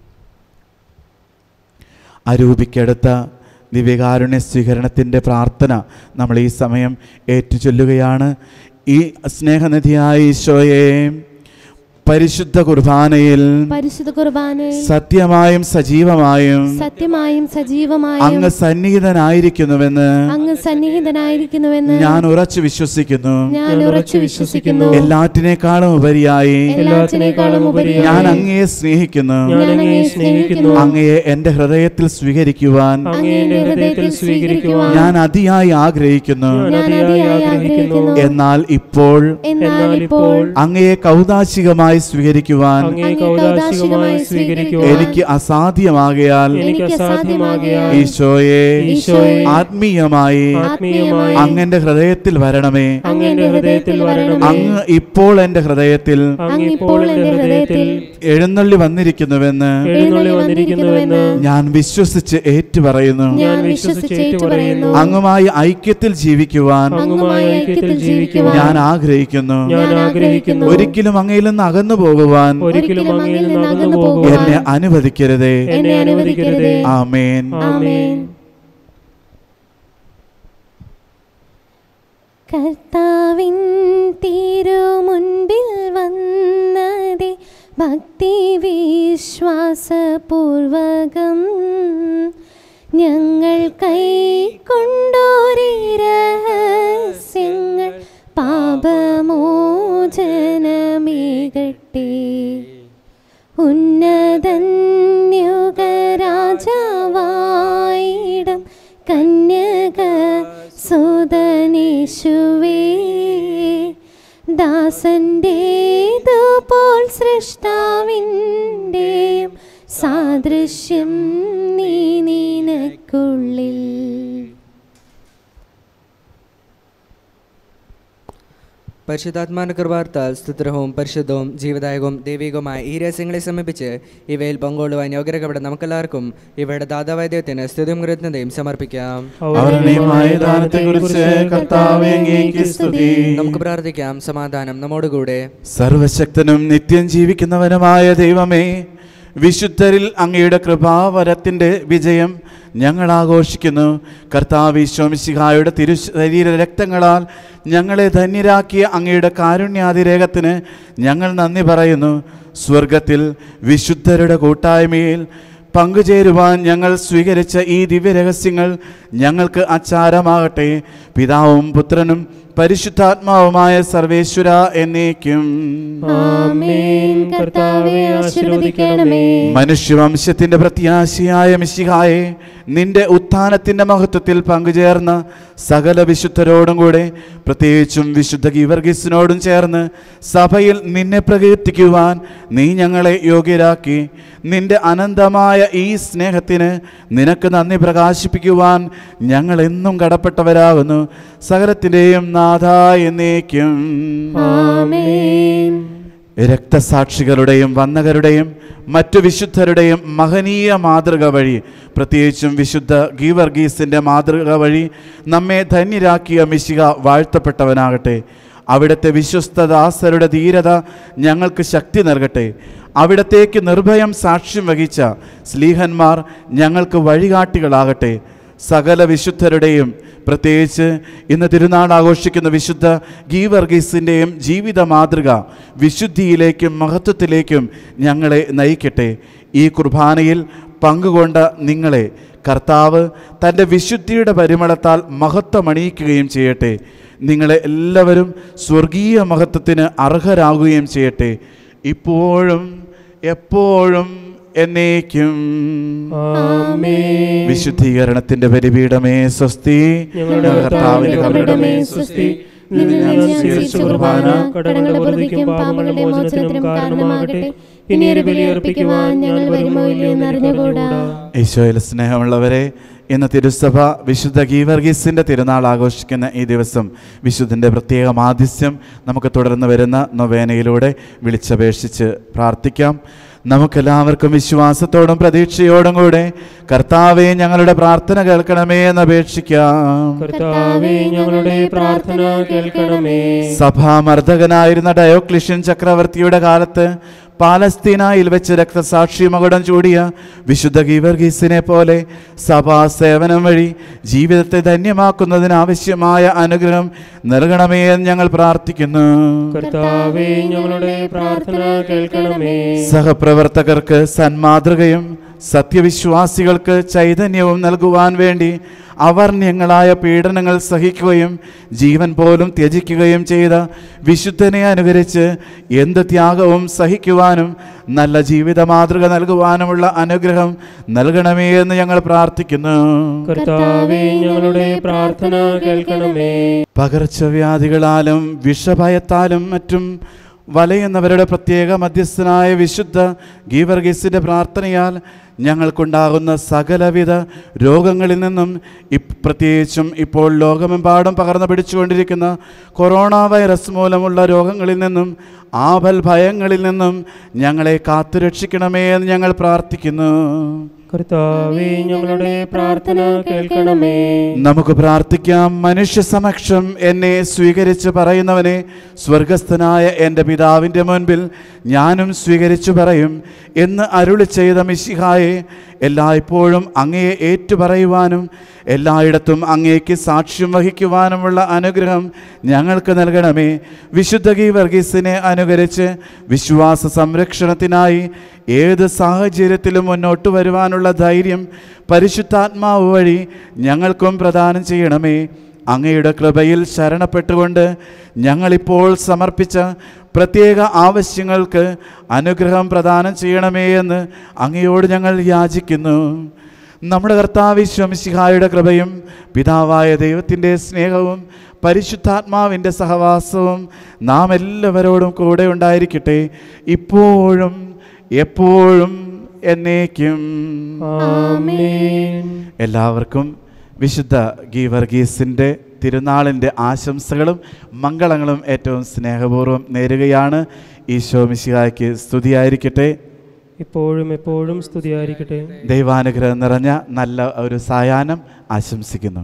അരൂപിക്കടുത്ത ദിവ്യകാരുണ്യ സ്വീകരണത്തിൻ്റെ പ്രാർത്ഥന നമ്മൾ ഈ സമയം ഏറ്റുചൊല്ലുകയാണ് ഈ സ്നേഹനിധിയായ ഈശോയെ പരിശുദ്ധ കുർബാനയിൽ പരിശുദ്ധ കുർബാനയിൽ സത്യമായും സജീവമായും സത്യമായും സജീവമായും അങ്ങ് സന്നിഹിതനായിരിക്കുന്നുവെന്ന് അങ്ങ് സന്നിഹിതനായിരിക്കുന്നുവെന്ന് ഞാൻ ഉറച്ചു വിശ്വസിക്കുന്നു ഞാൻ ഉറച്ചു വിശ്വസിക്കുന്നു എല്ലാറ്റിനേക്കാളും ഉപരിയായി എല്ലാറ്റിനേക്കാളും ഉപരിയായി ഞാൻ അങ്ങയെ സ്നേഹിക്കുന്നു ഞാൻ അങ്ങയെ സ്നേഹിക്കുന്നു അങ്ങയെ എൻ്റെ ഹൃദയത്തിൽ സ്വീകരിക്കുവാൻ അങ്ങേ എന്റെ ഹൃദയത്തിൽ സ്വീകരിക്കുവാൻ ഞാൻ അതിയായി ആഗ്രഹിക്കുന്നു ഞാൻ അതിയായി ആഗ്രഹിക്കുന്നു എന്നാൽ ഇപ്പോൾ എന്നാൽ ഇപ്പോൾ അങ്ങയെ കൗതാശികമായി ഔദാശികമായി സ്വീകരിക്കുവാൻ അങ്ങേക്ക് ഔദാശികമായി സ്വീകരിക്കുവാൻ എനിക്ക് അസാധ്യമാകയാൽ എനിക്ക് അസാധ്യമാകിയാൽ ഈശോയെ ഈശോയെ ആത്മീയമായി ആത്മീയമായി അങ്ങന്റെ ഹൃദയത്തിൽ വരണമേ അങ്ങന്റെ ഹൃദയത്തിൽ വരണമേ അങ്ങ് ഇപ്പോൾ എന്റെ ഹൃദയത്തിൽ അങ്ങ് ഇപ്പോൾ എന്റെ ഹൃദയത്തിൽ എഴുന്നള്ളി വന്നിരിക്കുന്നുവെന്ന് എഴുന്നള്ളി വന്നിരിക്കുന്നുവെന്ന് ഞാൻ വിശ്വസിച്ച് ഏറ്റുപറയുന്നു ഞാൻ വിശ്വസിച്ചേറ്റു പറയുന്നു അങ്ങുമായി ഐക്യത്തിൽ ജീവിക്കുവാൻ അങ്ങുമായി ഐക്യത്തിൽ ജീവിക്കുവാൻ ഞാൻ ആഗ്രഹിക്കുന്നു ഞാൻ ആഗ്രഹിക്കുന്നു ഒരിക്കലും അങ്ങയിൽ നിന്ന് അകന്നു പോകുവാൻ ഒരിക്കലും അങ്ങയിൽ നിന്ന് അകന്നു പോകുവാൻ എന്നെ അനുവദിക്കരുതേ എന്നെ അനുവദിക്കരുതേ ആമേൻ ആമേൻ കർത്താവിൻ തിരുമുൻപിൽ വന്നതേ ഭക്തി വിശ്വാസപൂർവകം ഞങ്ങൾ കൈക്കൊണ്ടോരേ രഹസ്യങ്ങൾ പാപമോചനമേകട്ടെ ഉന്നതന്യുഗരാജാവായിടം കന്യക സുതനേശുവേ ദാസന്റേതുപോൽ സൃഷ്ടാവിൻ്റെയും സാദൃശ്യം നീ നിനക്കുള്ളിൽ പരിശുദ്ധാത്മാന കൃപാർത്താൽ സ്തുത്രവും പരിശുദ്ധവും ജീവദായകവും ദൈവികവുമായ ഈ രഹസ്യങ്ങളെ സമീപിച്ച് ഇവയിൽ പങ്കുകൊള്ളുവാൻ യോഗ്യരക്കപ്പെട്ട നമുക്കെല്ലാവർക്കും ഇവയുടെ ദാതാവായ ദൈവത്തിന് സ്തുതിയും കൃതജ്ഞതയും സമർപ്പിക്കാം അവരുടെയുമായ ദാനത്തെക്കുറിച്ച് കർത്താവേ അങ്ങേക്ക് സ്തുതി നമുക്ക് പ്രാർത്ഥിക്കാം സമാധാനം നമ്മോടുകൂടെ സർവശക്തനും നിത്യം ജീവിക്കുന്നവനുമായ ദൈവമേ വിശുദ്ധരിൽ അങ്ങയുടെ കൃപാവരത്തിൻ്റെ വിജയം ഞങ്ങൾ ആഘോഷിക്കുന്നു കർത്താവ് ഈശോമിശിഹായുടെ തിരു ശരീര രക്തങ്ങളാൽ ഞങ്ങളെ ധന്യരാക്കിയ അങ്ങയുടെ കാരുണ്യാതിരേകത്തിന് ഞങ്ങൾ നന്ദി പറയുന്നു സ്വർഗത്തിൽ വിശുദ്ധരുടെ കൂട്ടായ്മയിൽ പങ്കുചേരുവാൻ ഞങ്ങൾ സ്വീകരിച്ച ഈ ദിവ്യരഹസ്യങ്ങൾ ഞങ്ങൾക്ക് അച്ചാരമാകട്ടെ പിതാവും പുത്രനും പരിശുദ്ധാത്മാവുമായ സർവേശ്വര എന്നേക്കും ആമേൻ കർത്താവെ ആശീർവദിക്കണമേ മനുഷ്യവംശത്തിന്റെ പ്രത്യാശയായ മിശിഹായെ നിന്റെ ഉത്ഥാനത്തിന്റെ മഹത്വത്തിൽ പങ്കുചേർന്ന സകല വിശുദ്ധരോടും കൂടെ പ്രത്യേകിച്ചും വിശുദ്ധ ഗീവർഗീസിനോടും ചേർന്ന് സഭയിൽ നിന്നെ പ്രകീർത്തിക്കുവാൻ നീ ഞങ്ങളെ യോഗ്യരാക്കി നിന്റെ അനന്തമായ ഈ സ്നേഹത്തിന് നിനക്ക് നന്ദി പ്രകാശിപ്പിക്കുവാൻ ഞങ്ങൾ എന്നും കടപ്പെട്ടവരാകുന്നു സകലത്തിൻ്റെയും നാഥ എന്നേക്കും ആമേൻ രക്തസാക്ഷികളുടെയും വന്നകരുടെയും മറ്റു വിശുദ്ധരുടെയും മഹനീയ മാതൃക വഴി പ്രത്യേകിച്ചും വിശുദ്ധ ഗീവർഗീസിൻ്റെ മാതൃക വഴി നമ്മെ ധന്യരാക്കിയ മിശിക വാഴ്ത്തപ്പെട്ടവനാകട്ടെ അവിടുത്തെ വിശ്വസ്തദാസരുടെ ധീരത ഞങ്ങൾക്ക് ശക്തി നൽകട്ടെ അവിടത്തേക്ക് നിർഭയം സാക്ഷ്യം വഹിച്ച സ്ലീഹന്മാർ ഞങ്ങൾക്ക് വഴികാട്ടികളാകട്ടെ സകല വിശുദ്ധരുടെയും പ്രത്യേകിച്ച് ഇന്ന് തിരുനാൾ ആഘോഷിക്കുന്ന വിശുദ്ധ ഗീവർഗീസിൻ്റെയും ജീവിത മാതൃക വിശുദ്ധിയിലേക്കും മഹത്വത്തിലേക്കും ഞങ്ങളെ നയിക്കട്ടെ ഈ കുർബാനയിൽ പങ്കുകൊണ്ട നിങ്ങളെ കർത്താവ് തൻ്റെ വിശുദ്ധിയുടെ പരിമളത്താൽ മഹത്വമണിയിക്കുകയും ചെയ്യട്ടെ നിങ്ങളെ എല്ലാവരും സ്വർഗീയ മഹത്വത്തിന് അർഹരാകുകയും ചെയ്യട്ടെ ഇപ്പോഴും എപ്പോഴും എന്നേക്കും ആമേൻ വിശുദ്ധീകരണത്തിന്റെ പരിപീഠമേ സ്വസ്തി ഞങ്ങളുടെ കർത്താവിന്റെ കബറിടമേ സ്വസ്തി നിന്ന് ഞങ്ങൾ സ്വീകരിച്ച കുർബാന കടങ്ങളുടെ പ്രതിക്കും പാപങ്ങളുടെ മോചനത്തിനും കാരണമാകട്ടെ ഇനി ഒരു ബലിയർപ്പിക്കുവാൻ ഞങ്ങൾ വരുമോ ഇല്ലയോ എന്നറിഞ്ഞുകൂടാ ഈശോയിൽ സ്നേഹമുള്ളവരെ ഇന്ന് തിരുസഭ വിശുദ്ധ ഗീവർഗീസിൻ്റെ തിരുനാൾ ആഘോഷിക്കുന്ന ഈ ദിവസം വിശുദ്ധൻ്റെ പ്രത്യേക മാധ്യസ്യം നമുക്ക് തുടർന്ന് വരുന്ന നൊവേനയിലൂടെ വിളിച്ചപേക്ഷിച്ച് പ്രാർത്ഥിക്കാം നമുക്കെല്ലാവർക്കും വിശ്വാസത്തോടും പ്രതീക്ഷയോടും കൂടെ കർത്താവെ ഞങ്ങളുടെ പ്രാർത്ഥന കേൾക്കണമേ എന്ന് അപേക്ഷിക്കാം കർത്താവേ ഞങ്ങളുടെ പ്രാർത്ഥന കേൾക്കണമേ സഭാമർദ്ദകനായിരുന്ന ഡയോക്ലിഷ്യൻ ചക്രവർത്തിയുടെ കാലത്ത് പാലസ്തീനയിൽ വെച്ച് രക്തസാക്ഷി മകുടം ചൂടിയ വിശുദ്ധ ഗീവർഗീസിനെ പോലെ സഭാ സേവനം വഴി ജീവിതത്തെ ധന്യമാക്കുന്നതിന് ആവശ്യമായ അനുഗ്രഹം നൽകണമേ എന്ന് ഞങ്ങൾ പ്രാർത്ഥിക്കുന്നു കർത്താവേ ഞങ്ങളുടെ പ്രാർത്ഥന കേൾക്കണമേ സഹപ്രവർത്തകർക്ക് സന്മാതൃകയും സത്യവിശ്വാസികൾക്ക് ചൈതന്യവും നൽകുവാൻ വേണ്ടി അവർണ്യങ്ങളായ പീഡനങ്ങൾ സഹിക്കുകയും ജീവൻ പോലും ത്യജിക്കുകയും ചെയ്ത വിശുദ്ധനെ അനുകരിച്ച് എന്ത് ത്യാഗവും സഹിക്കുവാനും നല്ല ജീവിത മാതൃക നൽകുവാനുമുള്ള അനുഗ്രഹം നൽകണമേ എന്ന് ഞങ്ങൾ പ്രാർത്ഥിക്കുന്നു കർത്താവേ ഞങ്ങളുടെ പ്രാർത്ഥന കേൾക്കണമേ പകർച്ചവ്യാധികളാലും വിഷഭയത്താലും മറ്റും വലയുന്നവരുടെ പ്രത്യേക മധ്യസ്ഥനായ വിശുദ്ധ ഗീവർഗീസിൻ്റെ പ്രാർത്ഥനയാൽ ഞങ്ങൾക്കുണ്ടാകുന്ന സകലവിധ രോഗങ്ങളിൽ നിന്നും ഇപ് പ്രത്യേകിച്ചും ഇപ്പോൾ ലോകമെമ്പാടും പകർന്നു പിടിച്ചുകൊണ്ടിരിക്കുന്ന കൊറോണ വൈറസ് മൂലമുള്ള രോഗങ്ങളിൽ നിന്നും ആപൽ ഭയങ്ങളിൽ നിന്നും ഞങ്ങളെ കാത്തുരക്ഷിക്കണമേ എന്ന് ഞങ്ങൾ പ്രാർത്ഥിക്കുന്നു കർത്താവേ ഞങ്ങളുടെ പ്രാർത്ഥന കേൾക്കണമേ നമുക്ക് പ്രാർത്ഥിക്കാം മനുഷ്യ സമക്ഷം എന്നെ സ്വീകരിച്ച് പറയുന്നവനെ സ്വർഗസ്ഥനായ എൻ്റെ പിതാവിൻ്റെ മുൻപിൽ ഞാനും സ്വീകരിച്ചു പറയും എന്ന് അരുളി ചെയ്ത മിശിഹായെ എല്ലായ്പ്പോഴും അങ്ങയെ ഏറ്റുപറയുവാനും എല്ലായിടത്തും അങ്ങേക്ക് സാക്ഷ്യം വഹിക്കുവാനുമുള്ള അനുഗ്രഹം ഞങ്ങൾക്ക് നൽകണമേ വിശുദ്ധ ഗീ വർഗീസിനെ അനുകരിച്ച് വിശ്വാസ സംരക്ഷണത്തിനായി ഏത് സാഹചര്യത്തിലും മുന്നോട്ട് വരുവാനുള്ള ധൈര്യം പരിശുദ്ധാത്മാവ് വഴി ഞങ്ങൾക്കും പ്രദാനം ചെയ്യണമേ അങ്ങയുടെ കൃപയിൽ ശരണപ്പെട്ടുകൊണ്ട് ഞങ്ങളിപ്പോൾ സമർപ്പിച്ച പ്രത്യേക ആവശ്യങ്ങൾക്ക് അനുഗ്രഹം പ്രദാനം ചെയ്യണമേ എന്ന് അങ്ങയോട് ഞങ്ങൾ യാചിക്കുന്നു നമ്മുടെ കർത്താവ് ശംസിഹായുടെ കൃപയും പിതാവായ ദൈവത്തിൻ്റെ സ്നേഹവും പരിശുദ്ധാത്മാവിൻ്റെ സഹവാസവും നാം എല്ലാവരോടും കൂടെ ഉണ്ടായിരിക്കട്ടെ ഇപ്പോഴും എപ്പോഴും എന്നേക്കും ആമേൻ എല്ലാവർക്കും വിശുദ്ധ ഗീവർഗീസിൻ്റെ തിരുനാളിൻ്റെ ആശംസകളും മംഗളങ്ങളും ഏറ്റവും സ്നേഹപൂർവ്വം നേരുകയാണ് ഈശോ മിശിഹായ്ക്ക് സ്തുതിയായിരിക്കട്ടെ ഇപ്പോഴും എപ്പോഴും സ്തുതിയായിരിക്കട്ടെ ദൈവാനുഗ്രഹം നിറഞ്ഞ നല്ല ഒരു സായാഹ്നം ആശംസിക്കുന്നു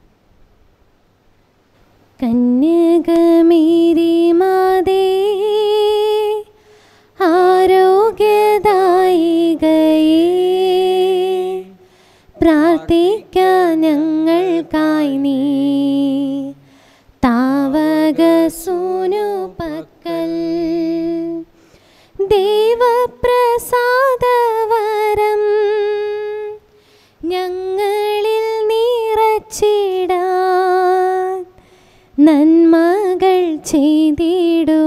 കന്യകമേരി മാതേ ആരോഗ്യദായികയേ പ്രാർത്ഥിക്കാൻ ഞങ്ങൾക്കായി നീ താവക സൂനു പക്കൽ ദേവപ്രസാദവരം ഞങ്ങളിൽ നിറച്ചിടാൻ നന്മകൾ ചെയ്തിടൂ